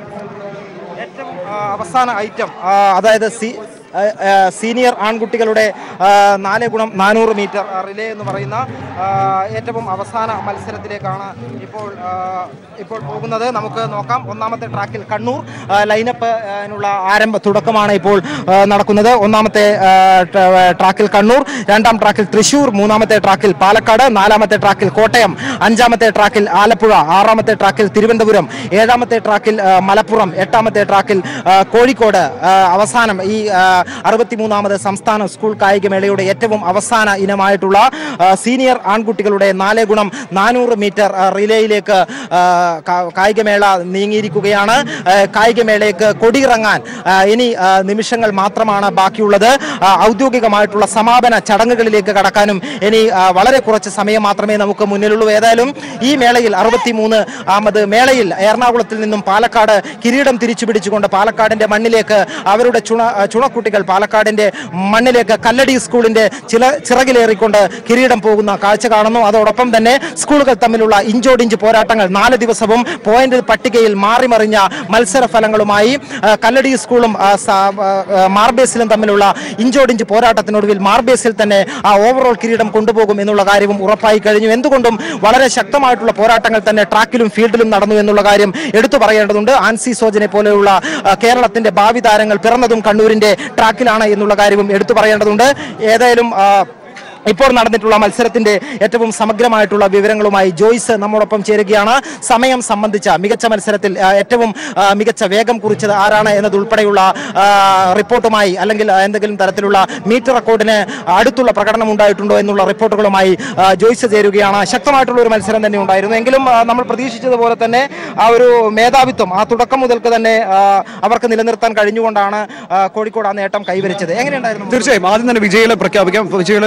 ഏറ്റവും ആ, അവസാന ഐറ്റം ആ, അതായത് സി ആ, ആ, സീനിയർ ആൺകുട്ടികളുടെ ആ, നാല് ഗുണം നാനൂറ് മീറ്റർ ആ, റിലേ എന്ന് പറയുന്ന ആ, ഏറ്റവും അവസാന മത്സരത്തിലേക്കാണ് ഇപ്പോൾ ആ, ഇപ്പോൾ പോകുന്നത് നമുക്ക് നോക്കാം ഒന്നാമത്തെ ട്രാക്കിൽ കണ്ണൂർ ആ, ലൈനപ്പ് ആ, നുള്ള ആരംഭ തുടക്കമാണ് ഇപ്പോൾ ആ, നടക്കുന്നത് ഒന്നാമത്തെ ആ, ട്ര- ട്രാക്കിൽ കണ്ണൂർ രണ്ടാം ട്രാക്കിൽ തൃശൂർ മൂന്നാമത്തെ ട്രാക്കിൽ പാലക്കാട് നാലാമത്തെ ട്രാക്കിൽ കോട്ടയം അഞ്ചാമത്തെ ട്രാക്കിൽ ആലപ്പുഴ ആറാമത്തെ ട്രാക്കിൽ തിരുവനന്തപുരം ഏഴാമത്തെ ട്രാക്കിൽ ആ, മലപ്പുറം എട്ടാമത്തെ ട്രാക്കിൽ ആ, കോഴിക്കോട് ആ, അവസാനം ഈ ആ, അറുപത്തിമൂന്നാമത് സംസ്ഥാന സ്കൂൾ കായികമേളയുടെ ഏറ്റവും അവസാന ഇനമായിട്ടുള്ള ആ, സീനിയർ ആൺകുട്ടികളുടെ നാല് ഗുണം നാനൂറ് മീറ്റർ ആ, റിലേയിലേക്ക് ആ, കാ- കായികമേള നീങ്ങിയിരിക്കുകയാണ് ആ, കായികമേളയ്ക്ക് കൊടിയിറങ്ങാൻ ആ, ഇനി ആ, നിമിഷങ്ങൾ മാത്രമാണ് ബാക്കിയുള്ളത് ആ, ഔദ്യോഗികമായിട്ടുള്ള സമാപന ചടങ്ങുകളിലേക്ക് കടക്കാനും ഇനി ആ, വളരെ കുറച്ച് സമയം മാത്രമേ നമുക്ക് മുന്നിലുള്ളൂ ഏതായാലും ഈ മേളയിൽ അറുപത്തിമൂന്ന് ആമത് മേളയിൽ എറണാകുളത്തിൽ നിന്നും പാലക്കാട് കിരീടം തിരിച്ചു പിടിച്ചുകൊണ്ട് പാലക്കാടിന്റെ മണ്ണിലേക്ക് അവരുടെ ചുണ ചുണക്കുട്ടികൾ പാലക്കാടിന്റെ മണ്ണിലേക്ക് കല്ലടി സ്കൂളിന്റെ ചില ചിറകിലേറിക്കൊണ്ട് കിരീടം പോകുന്ന കാഴ്ച കാണുന്നു അതോടൊപ്പം തന്നെ സ്കൂളുകൾ തമ്മിലുള്ള ഇഞ്ചോടിഞ്ച് പോരാട്ടങ്ങൾ നാല് ദിവസവും പോയിന്റ് പട്ടികയിൽ മാറിമറിഞ്ഞ മത്സര ഫലങ്ങളുമായി ആ, കല്ലടി സ്കൂളും ആ, സ- ആ, ആ, മാർബേസിലും തമ്മിലുള്ള ഇഞ്ചോടിഞ്ച് പോരാട്ടത്തിനൊടുവിൽ മാർബേസിൽ തന്നെ ആ ഓവറോൾ കിരീടം കൊണ്ടുപോകും എന്നുള്ള കാര്യവും ഉറപ്പായി കഴിഞ്ഞു എന്തുകൊണ്ടും വളരെ ശക്തമായിട്ടുള്ള പോരാട്ടങ്ങൾ തന്നെ ട്രാക്കിലും ഫീൽഡിലും നടന്നു എന്നുള്ള കാര്യം എടുത്തു പറയേണ്ടതുണ്ട് ആൻസി സോജനെ പോലെയുള്ള ആ, കേരളത്തിന്റെ ഭാവി താരങ്ങൾ പിറന്നതും കണ്ണൂരിന്റെ ട്രാക്കിലാണ് എന്നുള്ള കാര്യവും എടുത്തു പറയേണ്ടതുണ്ട് ഏതായാലും ആ, ഇപ്പോൾ നടന്നിട്ടുള്ള മത്സരത്തിന്റെ ഏറ്റവും സമഗ്രമായിട്ടുള്ള വിവരങ്ങളുമായി ജോയ്സ് നമ്മോടൊപ്പം ചേരുകയാണ് സമയം സംബന്ധിച്ച മികച്ച മത്സരത്തിൽ ആ, ഏറ്റവും ആ, മികച്ച വേഗം കുറിച്ചത് ആരാണ് എന്നതുൾപ്പെടെയുള്ള ആ, റിപ്പോർട്ടുമായി അല്ലെങ്കിൽ ആ, എന്തെങ്കിലും തരത്തിലുള്ള മീറ്റർ റെക്കോർഡിന് അടുത്തുള്ള പ്രകടനം ഉണ്ടായിട്ടുണ്ടോ എന്നുള്ള റിപ്പോർട്ടുകളുമായി ആ, ജോയ്സ് ചേരുകയാണ് ശക്തമായിട്ടുള്ള ഒരു മത്സരം തന്നെ ഉണ്ടായിരുന്നു എങ്കിലും ആ, നമ്മൾ പ്രതീക്ഷിച്ചതുപോലെ തന്നെ ആ ഒരു മേധാവിത്വം ആ തുടക്കം മുതൽക്ക് തന്നെ ആ, അവർക്ക് നിലനിർത്താൻ കഴിഞ്ഞുകൊണ്ടാണ് ആ, കോഴിക്കോട് ആ നേട്ടം കൈവരിച്ചത് എങ്ങനെയുണ്ടായിരുന്നു തീർച്ചയായും ആദ്യം തന്നെ വിജയികളെ പ്രഖ്യാപിക്കാം വിജയികളെ ആദ്യം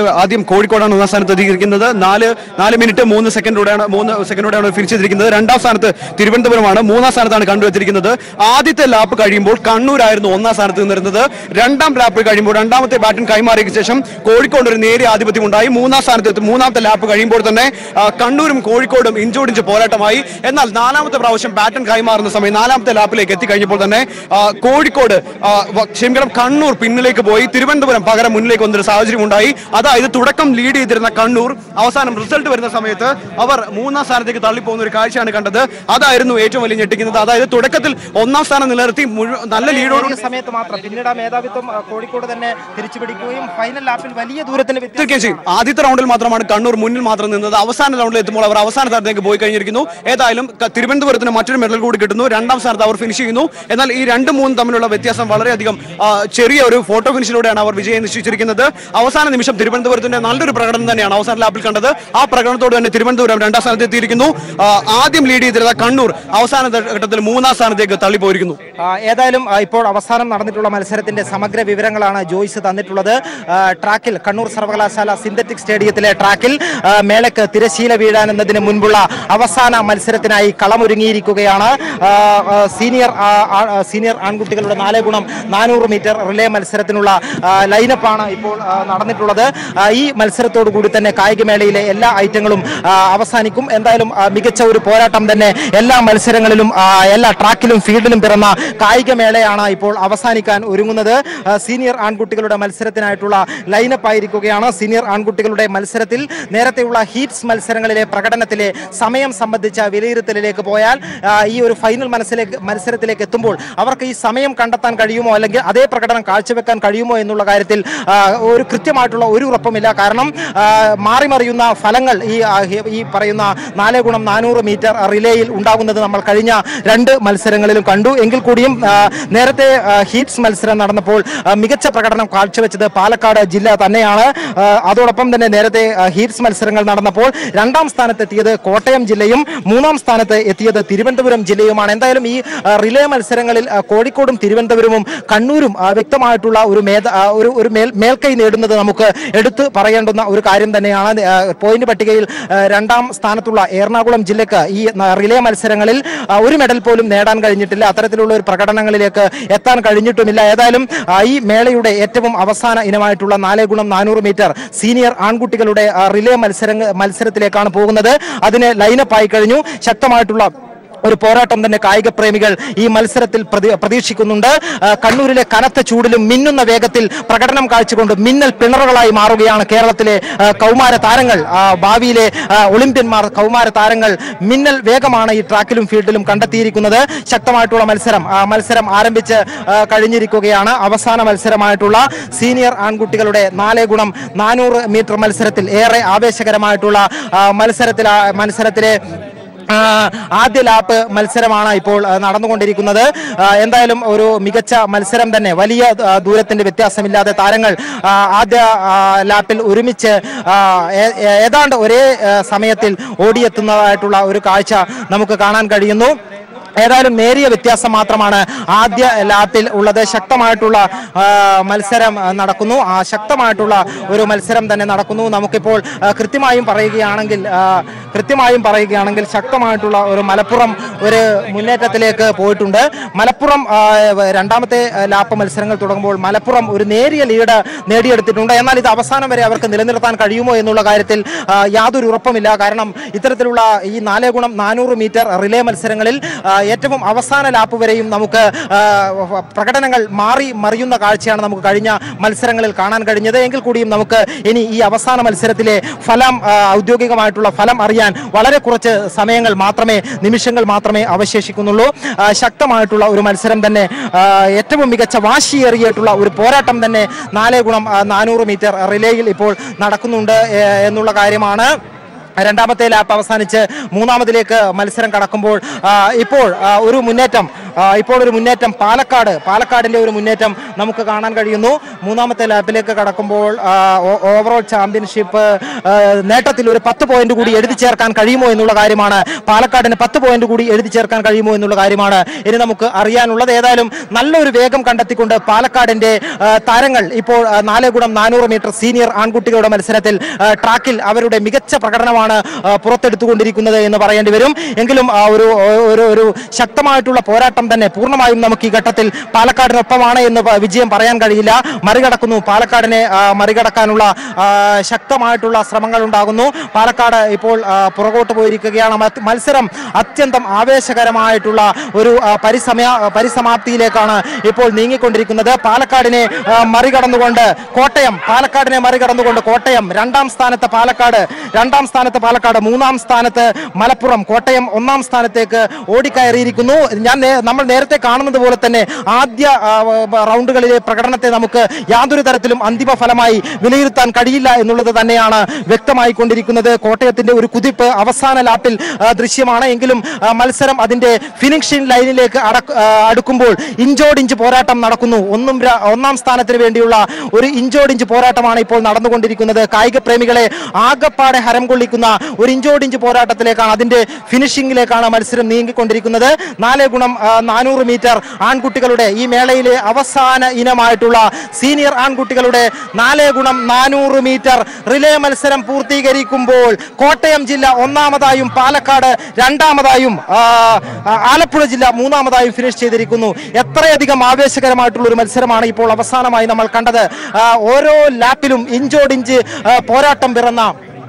കോഴിക്കോടാണ് ഒന്നാം സ്ഥാനത്ത് എത്തിയിരിക്കുന്നത് നാല് നാല് മിനിറ്റ് മൂന്ന് സെക്കൻഡോടെയാണ് മൂന്ന് സെക്കൻഡോടെയാണ് ഫിനിഷ് ചെയ്തിരിക്കുന്നത് രണ്ടാം സ്ഥാനത്ത് തിരുവനന്തപുരമാണ് മൂന്നാം സ്ഥാനത്താണ് കണ്ണൂർ എത്തിയിരിക്കുന്നത് ആദ്യത്തെ ലാപ്പ് കഴിയുമ്പോൾ കണ്ണൂരായിരുന്നു ഒന്നാം സ്ഥാനത്ത് നിന്നിരുന്നത് രണ്ടാം ലാപ്പ് കഴിയുമ്പോൾ രണ്ടാമത്തെ ബാറ്റിൻ കൈമാറിയ ശേഷം കോഴിക്കോട് ഒരു നേരിയ ആധിപത്യം ഉണ്ടായി മൂന്നാം സ്ഥാനത്ത് എത്തി മൂന്നാമത്തെ ലാപ്പ് കഴിയുമ്പോൾ തന്നെ ആ, കണ്ണൂരും കോഴിക്കോടും ഇഞ്ചോടിഞ്ച് പോരാട്ടമായി എന്നാൽ നാലാമത്തെ പ്രാവശ്യം ബാറ്റൺ കൈമാറുന്ന സമയം നാലാമത്തെ ലാപ്പിലേക്ക് എത്തിക്കഴിഞ്ഞപ്പോൾ തന്നെ ആ, കോഴിക്കോട് ആ, വ- ക്ഷമിക്കണം കണ്ണൂർ പിന്നിലേക്ക് പോയി തിരുവനന്തപുരം പകരം മുന്നിലേക്ക് വന്നൊരു സാഹചര്യം ഉണ്ടായി അതായത് തുടക്കം ലീഡ് ചെയ്തിരുന്ന കണ്ണൂർ അവസാനം റിസൾട്ട് വരുന്ന സമയത്ത് അവർ മൂന്നാം സ്ഥാനത്തേക്ക് തള്ളിപ്പോകുന്ന ഒരു കാഴ്ചയാണ് കണ്ടത് അതായിരുന്നു ഏറ്റവും വലിയ ഞെട്ടിക്കുന്നത് അതായത് തുടക്കത്തിൽ ഒന്നാം സ്ഥാനം നിലനിർത്തി മുഴു- നല്ല ലീഡോട് ചെറിയ സമയത്ത് മാത്രം പിന്നീട് ആ മേധാവിത്വം ആ, കോഴിക്കോട് തന്നെ തിരിച്ചു പിടിക്കുകയും ഫൈനൽ ലാപ്പിൽ വലിയ ദൂരത്തിന് വ്യത്യാസം തീർച്ചയായും ചെയ്യും ആദ്യത്തെ റൗണ്ടിൽ മാത്രമാണ് കണ്ണൂർ മുന്നിൽ മാത്രം നിന്നത് അവസാന റൗണ്ടിൽ എത്തുമ്പോൾ അവർ അവസാന സ്ഥാനത്തേക്ക് പോയി കഴിഞ്ഞിരിക്കുന്നു ഏതായാലും ക- തിരുവനന്തപുരത്തിന് മറ്റൊരു മെഡൽ കൂടി കിട്ടുന്നു രണ്ടാം സ്ഥാനത്ത് അവർ ഫിനിഷ് ചെയ്യുന്നു എന്നാൽ ഈ രണ്ട് മൂന്നും തമ്മിലുള്ള വ്യത്യാസം വളരെയധികം ആ, ചെറിയ ഒരു ഫോട്ടോ ഫിനിഷിലൂടെയാണ് അവർ വിജയം നിശ്ചയിച്ചിരിക്കുന്നത് അവസാന നിമിഷം തിരുവനന്തപുരത്തിന്റെ നല്ലൊരു പ്രകടനം തന്നെയാണ് അവസാന ലാപ്പിൽ കണ്ടത് ആ പ്രകടനത്തോട് തന്നെ തിരുവനന്തപുരം രണ്ടാം സ്ഥാനത്ത് എത്തിയിരിക്കുന്നു ആ, ആദ്യം ലീഡ് ചെയ്തിരുന്ന കണ്ണൂർ അവസാന ഘട്ടത്തിൽ മൂന്നാം സ്ഥാനത്തേക്ക് തള്ളിപ്പോയിരിക്കുന്നു ആ, ഏതായാലും ആ, ഇപ്പോൾ അവസാനം നടന്നിട്ടുള്ള മത്സരത്തിന്റെ സമഗ്ര വിവരങ്ങളാണ് ജോയ്സ് തന്നിട്ടുള്ളത് ആ, ട്രാക്കിൽ കണ്ണൂർ സർവകലാശാല സിന്തറ്റിക് സ്റ്റേഡിയത്തിലെ ട്രാക്കിൽ ആ, മേളയ്ക്ക് തിരശീല വീഴാൻ എന്നതിന് മുൻപുള്ള അവസാന മത്സരത്തിനായി കളമൊരുങ്ങിയിരിക്കുകയാണ് ആ, ആ, സീനിയർ ആ, ആ, സീനിയർ ആൺകുട്ടികളുടെ നാല് ഗുണം നാനൂറ് മീറ്റർ റിലേ മത്സരത്തിനുള്ള ആ, ലൈനപ്പാണ് ഇപ്പോൾ ആ, നടന്നിട്ടുള്ളത് ആ, ഈ മത്സരത്തോടു കൂടി തന്നെ കായികമേളയിലെ എല്ലാ ഐറ്റങ്ങളും ആ, അവസാനിക്കും എന്തായാലും ആ, മികച്ച ഒരു പോരാട്ടം തന്നെ എല്ലാ മത്സരങ്ങളിലും ആ, എല്ലാ ട്രാക്കിലും ഫീൽഡിലും പിറന്ന കായികമേളയാണ് ഇപ്പോൾ അവസാനിക്കാൻ ഒരുങ്ങുന്നത് ആ, സീനിയർ ആൺകുട്ടികളുടെ മത്സരത്തിനായിട്ടുള്ള ലൈനപ്പ് ആയിരിക്കുകയാണ് സീനിയർ ആൺകുട്ടികളുടെ മത്സരത്തിൽ നേരത്തെയുള്ള ഹീറ്റ്സ് മത്സരങ്ങളിലെ പ്രകടനത്തിലെ സമയം സംബന്ധിച്ച വിലയിരുത്തലിലേക്ക് പോയാൽ ആ, ഈ ഒരു ഫൈനൽ മനസ്സിലേക്ക് മത്സരത്തിലേക്ക് എത്തുമ്പോൾ അവർക്ക് ഈ സമയം കണ്ടെത്താൻ കഴിയുമോ അല്ലെങ്കിൽ അതേ പ്രകടനം കാഴ്ചവെക്കാൻ കഴിയുമോ എന്നുള്ള കാര്യത്തിൽ ആ, ഒരു കൃത്യമായിട്ടുള്ള ഒരു ഉറപ്പുമില്ല കാരണം ആ, മാറി മറിയുന്ന ഫലങ്ങൾ ഈ ആ, ഹി- ഈ പറയുന്ന നാല് ഗുണം നാനൂറ് മീറ്റർ റിലേയിൽ ഉണ്ടാകുന്നത് നമ്മൾ കഴിഞ്ഞ രണ്ട് മത്സരങ്ങളിലും കണ്ടു എങ്കിൽ കൂടിയും ആ, നേരത്തെ ആ, ഹീറ്റ്സ് മത്സരം നടന്നപ്പോൾ ആ, മികച്ച പ്രകടനം കാഴ്ചവെച്ചത് പാലക്കാട് ജില്ല തന്നെയാണ് ആ, അതോടൊപ്പം തന്നെ നേരത്തെ ആ, ഹീറ്റ്സ് മത്സരങ്ങൾ നടന്നപ്പോൾ രണ്ടാം സ്ഥാനത്ത് എത്തിയത് കോട്ടയം ജില്ലയും മൂന്നാം സ്ഥാനത്ത് എത്തിയത് തിരുവനന്തപുരം ജില്ലയുമാണ് എന്തായാലും ഈ ആ, റിലേ മത്സരങ്ങളിൽ ആ, കോഴിക്കോടും തിരുവനന്തപുരവും കണ്ണൂരും ആ, വ്യക്തമായിട്ടുള്ള ഒരു മേധ ആ, ഒരു ഒരു മേൽ മേൽക്കൈ നേടുന്നത് നമുക്ക് എടുത്തു പറയേണ്ടുന്ന ഒരു കാര്യം തന്നെയാണ് ആ, പോയിന്റ് പട്ടികയിൽ ആ, രണ്ടാം സ്ഥാനത്തുള്ള എറണാകുളം ജില്ലക്ക് ഈ ന- റിലേ മത്സരങ്ങളിൽ ആ, ഒരു മെഡൽ പോലും നേടാൻ കഴിഞ്ഞിട്ടില്ല അത്തരത്തിലുള്ള ഒരു പ്രകടനങ്ങളിലേക്ക് എത്താൻ കഴിഞ്ഞിട്ടുമില്ല ഏതായാലും ആ, ഈ മേളയുടെ ഏറ്റവും അവസാന ഇനമായിട്ടുള്ള നാല് ഗുണം നാനൂറ് മീറ്റർ സീനിയർ ആൺകുട്ടികളുടെ ആ, റിലേ മത്സര മത്സരത്തിലേക്കാണ് പോകുന്നത് അതിന് ലൈനപ്പ് ആയി കഴിഞ്ഞു ശക്തമായിട്ടുള്ള ഒരു പോരാട്ടം തന്നെ കായിക പ്രേമികൾ ഈ മത്സരത്തിൽ പ്രതി- പ്രതീക്ഷിക്കുന്നുണ്ട് ആ, കണ്ണൂരിലെ കനത്ത ചൂടിലും മിന്നുന്ന വേഗത്തിൽ പ്രകടനം കാഴ്ചകൊണ്ട് മിന്നൽ പിണറുകളായി മാറുകയാണ് കേരളത്തിലെ ആ, കൗമാര താരങ്ങൾ ആ, ഭാവിയിലെ ആ, ഒളിമ്പ്യന്മാർ കൗമാര താരങ്ങൾ മിന്നൽ വേഗമാണ് ഈ ട്രാക്കിലും ഫീൽഡിലും കണ്ടെത്തിയിരിക്കുന്നത് ശക്തമായിട്ടുള്ള മത്സരം ആ, മത്സരം ആരംഭിച്ച് ആ, കഴിഞ്ഞിരിക്കുകയാണ് അവസാന മത്സരമായിട്ടുള്ള സീനിയർ ആൺകുട്ടികളുടെ നാല് ഗുണം നാനൂറ് മീറ്റർ മത്സരത്തിൽ ഏറെ ആവേശകരമായിട്ടുള്ള ആ, മത്സരത്തിൽ ആ, മത്സരത്തിലെ ആ, ആദ്യ ലാപ്പ് മത്സരമാണ് ഇപ്പോൾ ആ, നടന്നുകൊണ്ടിരിക്കുന്നത് ആ, എന്തായാലും ഒരു മികച്ച മത്സരം തന്നെ വലിയ ആ, ദൂരത്തിന്റെ വ്യത്യാസമില്ലാതെ താരങ്ങൾ ആ, ആദ്യ ആ, ലാപ്പിൽ ഒരുമിച്ച് ആ, ഏ- ഏ- ഏതാണ്ട് ഒരേ ആ, സമയത്തിൽ ഓടിയെത്തുന്നതായിട്ടുള്ള ഒരു കാഴ്ച നമുക്ക് കാണാൻ കഴിയുന്നു ഏതായാലും നേരിയ വ്യത്യാസം മാത്രമാണ് ആദ്യ ലാപ്പിൽ ഉള്ളത് ശക്തമായിട്ടുള്ള ആ, മത്സരം ആ, നടക്കുന്നു ആ ശക്തമായിട്ടുള്ള ഒരു മത്സരം തന്നെ നടക്കുന്നു നമുക്കിപ്പോൾ ആ, കൃത്യമായും പറയുകയാണെങ്കിൽ ആ, കൃത്യമായും പറയുകയാണെങ്കിൽ ശക്തമായിട്ടുള്ള ഒരു മലപ്പുറം ഒരു മുന്നേറ്റത്തിലേക്ക് പോയിട്ടുണ്ട് മലപ്പുറം ആ, രണ്ടാമത്തെ ആ, ലാപ്പ് മത്സരങ്ങൾ തുടങ്ങുമ്പോൾ മലപ്പുറം ഒരു നേരിയ ലീഡ് നേടിയെടുത്തിട്ടുണ്ട് എന്നാൽ ഇത് അവസാനം വരെ അവർക്ക് നിലനിർത്താൻ കഴിയുമോ എന്നുള്ള കാര്യത്തിൽ ആ, യാതൊരു ഉറപ്പുമില്ല കാരണം ഇത്തരത്തിലുള്ള ഈ നാല് ഗുണം നാനൂറ് മീറ്റർ റിലേ മത്സരങ്ങളിൽ ആ, ഏറ്റവും അവസാന ലാപ്പ് വരെയും നമുക്ക് ആ, പ്രകടനങ്ങൾ മാറി മറിയുന്ന കാഴ്ചയാണ് നമുക്ക് കഴിഞ്ഞ മത്സരങ്ങളിൽ കാണാൻ കഴിഞ്ഞത് എങ്കിൽ കൂടിയും നമുക്ക് ഇനി ഈ അവസാന മത്സരത്തിലെ ഫലം ആ, ഔദ്യോഗികമായിട്ടുള്ള ഫലം അറിയാൻ വളരെ കുറച്ച് സമയങ്ങൾ മാത്രമേ നിമിഷങ്ങൾ മാത്രമേ അവശേഷിക്കുന്നുള്ളൂ ആ, ശക്തമായിട്ടുള്ള ഒരു മത്സരം തന്നെ ആ, ഏറ്റവും മികച്ച വാശിയേറിയിട്ടുള്ള ഒരു പോരാട്ടം തന്നെ നാല് ഗുണം ആ, നാനൂറ് മീറ്റർ റിലേയിൽ ഇപ്പോൾ നടക്കുന്നുണ്ട് ഏ, എന്നുള്ള കാര്യമാണ് രണ്ടാമത്തെ ലാപ്പ് അവസാനിച്ച് മൂന്നാമതിലേക്ക് മത്സരം കടക്കുമ്പോൾ ആ, ഇപ്പോൾ ആ, ഒരു മുന്നേറ്റം ആ, ഇപ്പോൾ ഒരു മുന്നേറ്റം പാലക്കാട് പാലക്കാടിന്റെ ഒരു മുന്നേറ്റം നമുക്ക് കാണാൻ കഴിയുന്നു മൂന്നാമത്തെ ലാപ്പിലേക്ക് കടക്കുമ്പോൾ ആ, ഓ- ഓവറോൾ ചാമ്പ്യൻഷിപ്പ് ആ, നേട്ടത്തിൽ ഒരു പത്ത് പോയിന്റ് കൂടി എഴുതി ചേർക്കാൻ കഴിയുമോ എന്നുള്ള കാര്യമാണ് പാലക്കാടിന് പത്ത് പോയിന്റ് കൂടി എഴുതി ചേർക്കാൻ കഴിയുമോ എന്നുള്ള കാര്യമാണ് ഇനി നമുക്ക് അറിയാനുള്ളത് ഏതായാലും നല്ലൊരു വേഗം കണ്ടെത്തിക്കൊണ്ട് പാലക്കാടിന്റെ ആ, താരങ്ങൾ ഇപ്പോൾ ആ, നാല് ഗുണം നാനൂറ് മീറ്റർ സീനിയർ ആൺകുട്ടികളുടെ മത്സരത്തിൽ ആ, ട്രാക്കിൽ അവരുടെ മികച്ച പ്രകടനമാണ് ആ, പുറത്തെടുത്തുകൊണ്ടിരിക്കുന്നത് എന്ന് പറയേണ്ടി വരും എങ്കിലും ആ, ഒരു ഒരു ഒരു ശക്തമായിട്ടുള്ള പോരാട്ടം തന്നെ പൂർണ്ണമായും നമുക്ക് ഈ ഘട്ടത്തിൽ പാലക്കാടിനൊപ്പമാണ് എന്ന് പ- വിജയം പറയാൻ കഴിയില്ല മറികടക്കുന്നു പാലക്കാടിനെ ആ, മറികടക്കാനുള്ള ആ, ശക്തമായിട്ടുള്ള ശ്രമങ്ങൾ ഉണ്ടാകുന്നു പാലക്കാട് ഇപ്പോൾ ആ, പുറകോട്ട് പോയിരിക്കുകയാണ് മറ്റ് മത്സരം അത്യന്തം ആവേശകരമായിട്ടുള്ള ഒരു ആ, പരിസമയ പരിസമാപ്തിയിലേക്കാണ് ഇപ്പോൾ നീങ്ങിക്കൊണ്ടിരിക്കുന്നത് പാലക്കാടിനെ ആ, മറികടന്നുകൊണ്ട് കോട്ടയം പാലക്കാടിനെ മറികടന്നുകൊണ്ട് കോട്ടയം രണ്ടാം സ്ഥാനത്ത് പാലക്കാട് രണ്ടാം സ്ഥാനത്ത് പാലക്കാട് മൂന്നാം സ്ഥാനത്ത് മലപ്പുറം കോട്ടയം ഒന്നാം സ്ഥാനത്തേക്ക് ഓടിക്കയറിയിരിക്കുന്നു ഞാൻ നേ- നമ്മൾ നേരത്തെ കാണുന്നത് പോലെ തന്നെ ആദ്യ ആ, വ- റൗണ്ടുകളിലെ പ്രകടനത്തെ നമുക്ക് യാതൊരു തരത്തിലും അന്തിമ ഫലമായി വിലയിരുത്താൻ കഴിയില്ല എന്നുള്ളത് തന്നെയാണ് വ്യക്തമായിക്കൊണ്ടിരിക്കുന്നത് കോട്ടയത്തിന്റെ ഒരു കുതിപ്പ് അവസാന ലാപ്പിൽ ആ, ദൃശ്യമാണ് എങ്കിലും ആ, മത്സരം അതിന്റെ ഫിനിഷിംഗ് ലൈനിലേക്ക് അടക്ക- ആ, അടുക്കുമ്പോൾ ഇഞ്ചോടിഞ്ച് പോരാട്ടം നടക്കുന്നു ഒന്നും ര- ഒന്നാം സ്ഥാനത്തിന് വേണ്ടിയുള്ള ഒരു ഇഞ്ചോടിഞ്ച് പോരാട്ടമാണ് ഇപ്പോൾ നടന്നുകൊണ്ടിരിക്കുന്നത് കായിക പ്രേമികളെ ആകപ്പാടെ ഹരം കൊള്ളിക്കുന്ന ഒരു ഇഞ്ചോടിഞ്ച് പോരാട്ടത്തിലേക്കാണ് അതിന്റെ ഫിനിഷിംഗിലേക്കാണ് മത്സരം നീങ്ങിക്കൊണ്ടിരിക്കുന്നത് നാല് ഗുണം ആ, നാനൂറ് മീറ്റർ ആൺകുട്ടികളുടെ ഈ മേളയിലെ അവസാന ഇനമായിട്ടുള്ള സീനിയർ ആൺകുട്ടികളുടെ നാല് ഗുണം നാനൂറ് മീറ്റർ റിലേ മത്സരം പൂർത്തീകരിക്കുമ്പോൾ കോട്ടയം ജില്ല ഒന്നാമതായും പാലക്കാട് രണ്ടാമതായും ആ, ആ, ആലപ്പുഴ ജില്ല മൂന്നാമതായും ഫിനിഷ് ചെയ്തിരിക്കുന്നു എത്രയധികം ആവേശകരമായിട്ടുള്ള ഒരു മത്സരമാണ് ഇപ്പോൾ അവസാനമായി നമ്മൾ കണ്ടത് ആ, ഓരോ ലാപ്പിലും ഇഞ്ചോടിഞ്ച് ആ, പോരാട്ടം പിറന്ന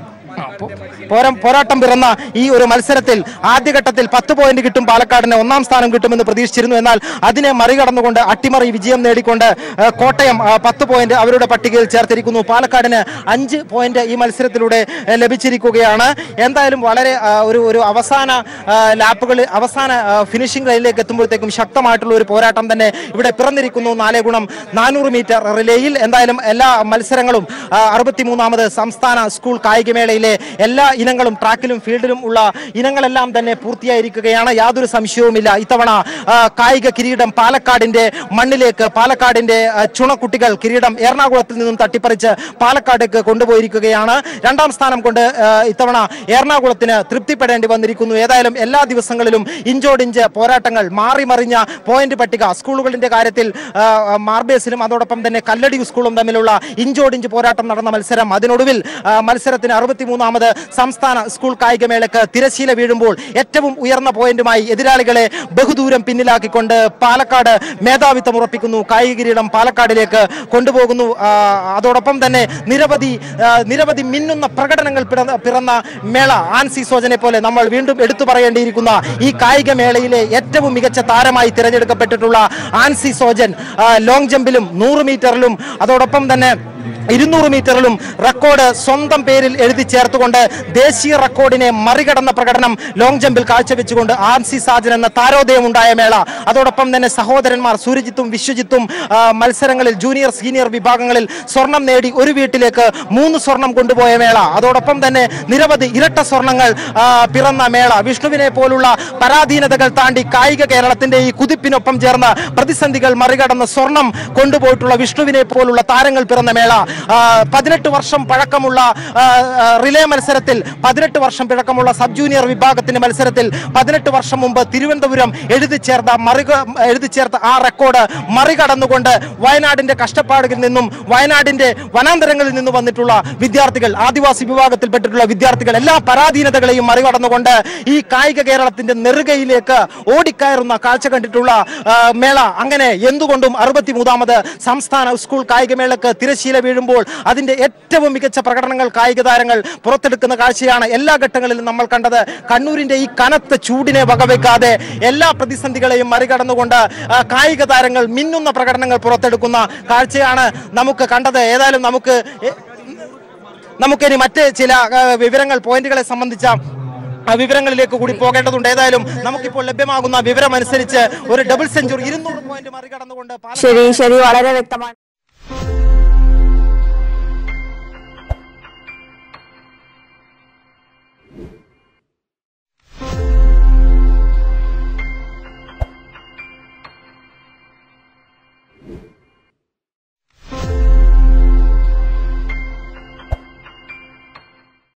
പോ- പോരം പോരാട്ടം പിറന്ന ഈ ഒരു മത്സരത്തിൽ ആദ്യഘട്ടത്തിൽ പത്ത് പോയിന്റ് കിട്ടും പാലക്കാടിന് ഒന്നാം സ്ഥാനം കിട്ടുമെന്ന് പ്രതീക്ഷിച്ചിരുന്നു എന്നാൽ അതിനെ മറികടന്നുകൊണ്ട് അട്ടിമറി വിജയം നേടിക്കൊണ്ട് ആ, കോട്ടയം ആ, പത്ത് പോയിന്റ് അവരുടെ പട്ടികയിൽ ചേർത്തിരിക്കുന്നു പാലക്കാടിന് അഞ്ച് പോയിന്റ് ഈ മത്സരത്തിലൂടെ ആ, ലഭിച്ചിരിക്കുകയാണ് എന്തായാലും വളരെ ആ, ഒരു ഒരു അവസാന ലാപ്പുകൾ അവസാന ഫിനിഷിംഗ് ലൈനിലേക്ക് എത്തുമ്പോഴത്തേക്കും ശക്തമായിട്ടുള്ള ഒരു പോരാട്ടം തന്നെ ഇവിടെ പിറന്നിരിക്കുന്നു നാലേ ഗുണം നാനൂറ് മീറ്റർ റിലേയിൽ എന്തായാലും എല്ലാ മത്സരങ്ങളും അറുപത്തിമൂന്നാമത് സംസ്ഥാന സ്കൂൾ കായികമേളയിലെ എല്ലാ ഇനങ്ങളും ട്രാക്കിലും ഫീൽഡിലും ഉള്ള ഇനങ്ങളെല്ലാം തന്നെ പൂർത്തിയായിരിക്കുകയാണ് യാതൊരു സംശയവുമില്ല ഇത്തവണ ആ, കായിക കിരീടം പാലക്കാടിന്റെ മണ്ണിലേക്ക് പാലക്കാടിന്റെ ആ, ചുണക്കുട്ടികൾ കിരീടം എറണാകുളത്തിൽ നിന്നും തട്ടിപ്പറിച്ച് പാലക്കാടേക്ക് കൊണ്ടുപോയിരിക്കുകയാണ് രണ്ടാം സ്ഥാനം കൊണ്ട് ആ, ഇത്തവണ എറണാകുളത്തിന് തൃപ്തിപ്പെടേണ്ടി വന്നിരിക്കുന്നു ഏതായാലും എല്ലാ ദിവസങ്ങളിലും ഇഞ്ചോടിഞ്ച് പോരാട്ടങ്ങൾ മാറി മറിഞ്ഞ പോയിന്റ് പട്ടിക സ്കൂളുകളിന്റെ കാര്യത്തിൽ ആ, മാർബേസിലും അതോടൊപ്പം തന്നെ കല്ലടി സ്കൂളും തമ്മിലുള്ള ഇഞ്ചോടിഞ്ച് പോരാട്ടം നടന്ന മത്സരം അതിനൊടുവിൽ ആ, മത്സരത്തിന് അറുപത്തിമൂന്നാമത് സംസ്ഥാന സ്കൂൾ കായികമേളക്ക് തിരശീല വീഴുമ്പോൾ ഏറ്റവും ഉയർന്ന പോയിന്റുമായി എതിരാളികളെ ബഹുദൂരം പിന്നിലാക്കിക്കൊണ്ട് പാലക്കാട് മേധാവിത്വം ഉറപ്പിക്കുന്നു കായിക കിരീടം പാലക്കാടിലേക്ക് കൊണ്ടുപോകുന്നു ആ, അതോടൊപ്പം തന്നെ നിരവധി ആ, നിരവധി മിന്നുന്ന പ്രകടനങ്ങൾ പിറന്ന പിറന്ന മേള ആൻസി സോജനെ പോലെ നമ്മൾ വീണ്ടും എടുത്തു പറയേണ്ടിയിരിക്കുന്ന ഈ കായിക മേളയിലെ ഏറ്റവും മികച്ച താരമായി തിരഞ്ഞെടുക്കപ്പെട്ടിട്ടുള്ള ആൻസി സോജൻ ആ, ലോങ് ജമ്പിലും നൂറ് മീറ്ററിലും അതോടൊപ്പം തന്നെ ഇരുന്നൂറ് മീറ്ററിലും റെക്കോർഡ് സ്വന്തം പേരിൽ എഴുതി ചേർത്തുകൊണ്ട് ദേശീയ റെക്കോർഡിനെ മറികടന്ന പ്രകടനം ലോങ് ജമ്പിൽ കാഴ്ചവെച്ചുകൊണ്ട് ആൻസി സാജൻ എന്ന താരോദയം ഉണ്ടായ മേള അതോടൊപ്പം തന്നെ സഹോദരന്മാർ സൂര്യജിത്തും വിശ്വജിത്തും ആ, മത്സരങ്ങളിൽ ജൂനിയർ സീനിയർ വിഭാഗങ്ങളിൽ സ്വർണം നേടി ഒരു വീട്ടിലേക്ക് മൂന്ന് സ്വർണം കൊണ്ടുപോയ മേള അതോടൊപ്പം തന്നെ നിരവധി ഇരട്ട സ്വർണങ്ങൾ ആ, പിറന്ന മേള വിഷ്ണുവിനെ പോലുള്ള പരാധീനതകൾ താണ്ടി കായിക കേരളത്തിന്റെ ഈ കുതിപ്പിനൊപ്പം ചേർന്ന പ്രതിസന്ധികൾ മറികടന്ന് സ്വർണം കൊണ്ടുപോയിട്ടുള്ള വിഷ്ണുവിനെ പോലുള്ള താരങ്ങൾ പിറന്ന മേള ആ, പതിനെട്ട് വർഷം പഴക്കമുള്ള ആ, ആ, റിലേ മത്സരത്തിൽ പതിനെട്ട് വർഷം പഴക്കമുള്ള സബ് ജൂനിയർ വിഭാഗത്തിന്റെ മത്സരത്തിൽ പതിനെട്ട് വർഷം മുമ്പ് തിരുവനന്തപുരം എഴുതി ചേർത്ത മറിക എഴുതി ചേർത്ത ആ റെക്കോർഡ് മറികടന്നുകൊണ്ട് വയനാടിന്റെ കഷ്ടപ്പാടുകളിൽ നിന്നും വയനാടിന്റെ വനാന്തരങ്ങളിൽ നിന്നും വന്നിട്ടുള്ള വിദ്യാർത്ഥികൾ ആദിവാസി വിഭാഗത്തിൽപ്പെട്ടിട്ടുള്ള വിദ്യാർത്ഥികൾ എല്ലാ പരാധീനതകളെയും മറികടന്നുകൊണ്ട് ഈ കായിക കേരളത്തിന്റെ നെറുകയിലേക്ക് ഓടിക്കയറുന്ന കാഴ്ച കണ്ടിട്ടുള്ള ആ, മേള അങ്ങനെ എന്തുകൊണ്ടും അറുപത്തി മൂന്നാമത് സംസ്ഥാന സ്കൂൾ കായികമേളക്ക് തിരശീല വീഴുമ്പോൾ അതിന്റെ ഏറ്റവും മികച്ച പ്രകടനങ്ങൾ കായിക താരങ്ങൾ പുറത്തെടുക്കുന്ന കാഴ്ചയാണ് എല്ലാ ഘട്ടങ്ങളിലും നമ്മൾ കണ്ടത് കണ്ണൂരിന്റെ ഈ കനത്ത ചൂടിനെ വകവെക്കാതെ എല്ലാ പ്രതിസന്ധികളെയും മറികടന്നുകൊണ്ട് ആ, കായിക താരങ്ങൾ മിന്നുന്ന പ്രകടനങ്ങൾ പുറത്തെടുക്കുന്ന കാഴ്ചയാണ് നമുക്ക് കണ്ടത് ഏതായാലും നമുക്ക് എ- നമുക്കിനി മറ്റ് ചില ആ, വിവരങ്ങൾ പോയിന്റുകളെ സംബന്ധിച്ച ആ, വിവരങ്ങളിലേക്ക് കൂടി പോകേണ്ടതുണ്ട് ഏതായാലും നമുക്കിപ്പോൾ ലഭ്യമാകുന്ന വിവരം അനുസരിച്ച് ഒരു ഡബിൾ സെഞ്ചുറി ഇരുന്നൂറ് പോയിന്റ് മറികടന്നുകൊണ്ട് പാലക്കാട് ശരി ശരി വളരെ വ്യക്തമാണ്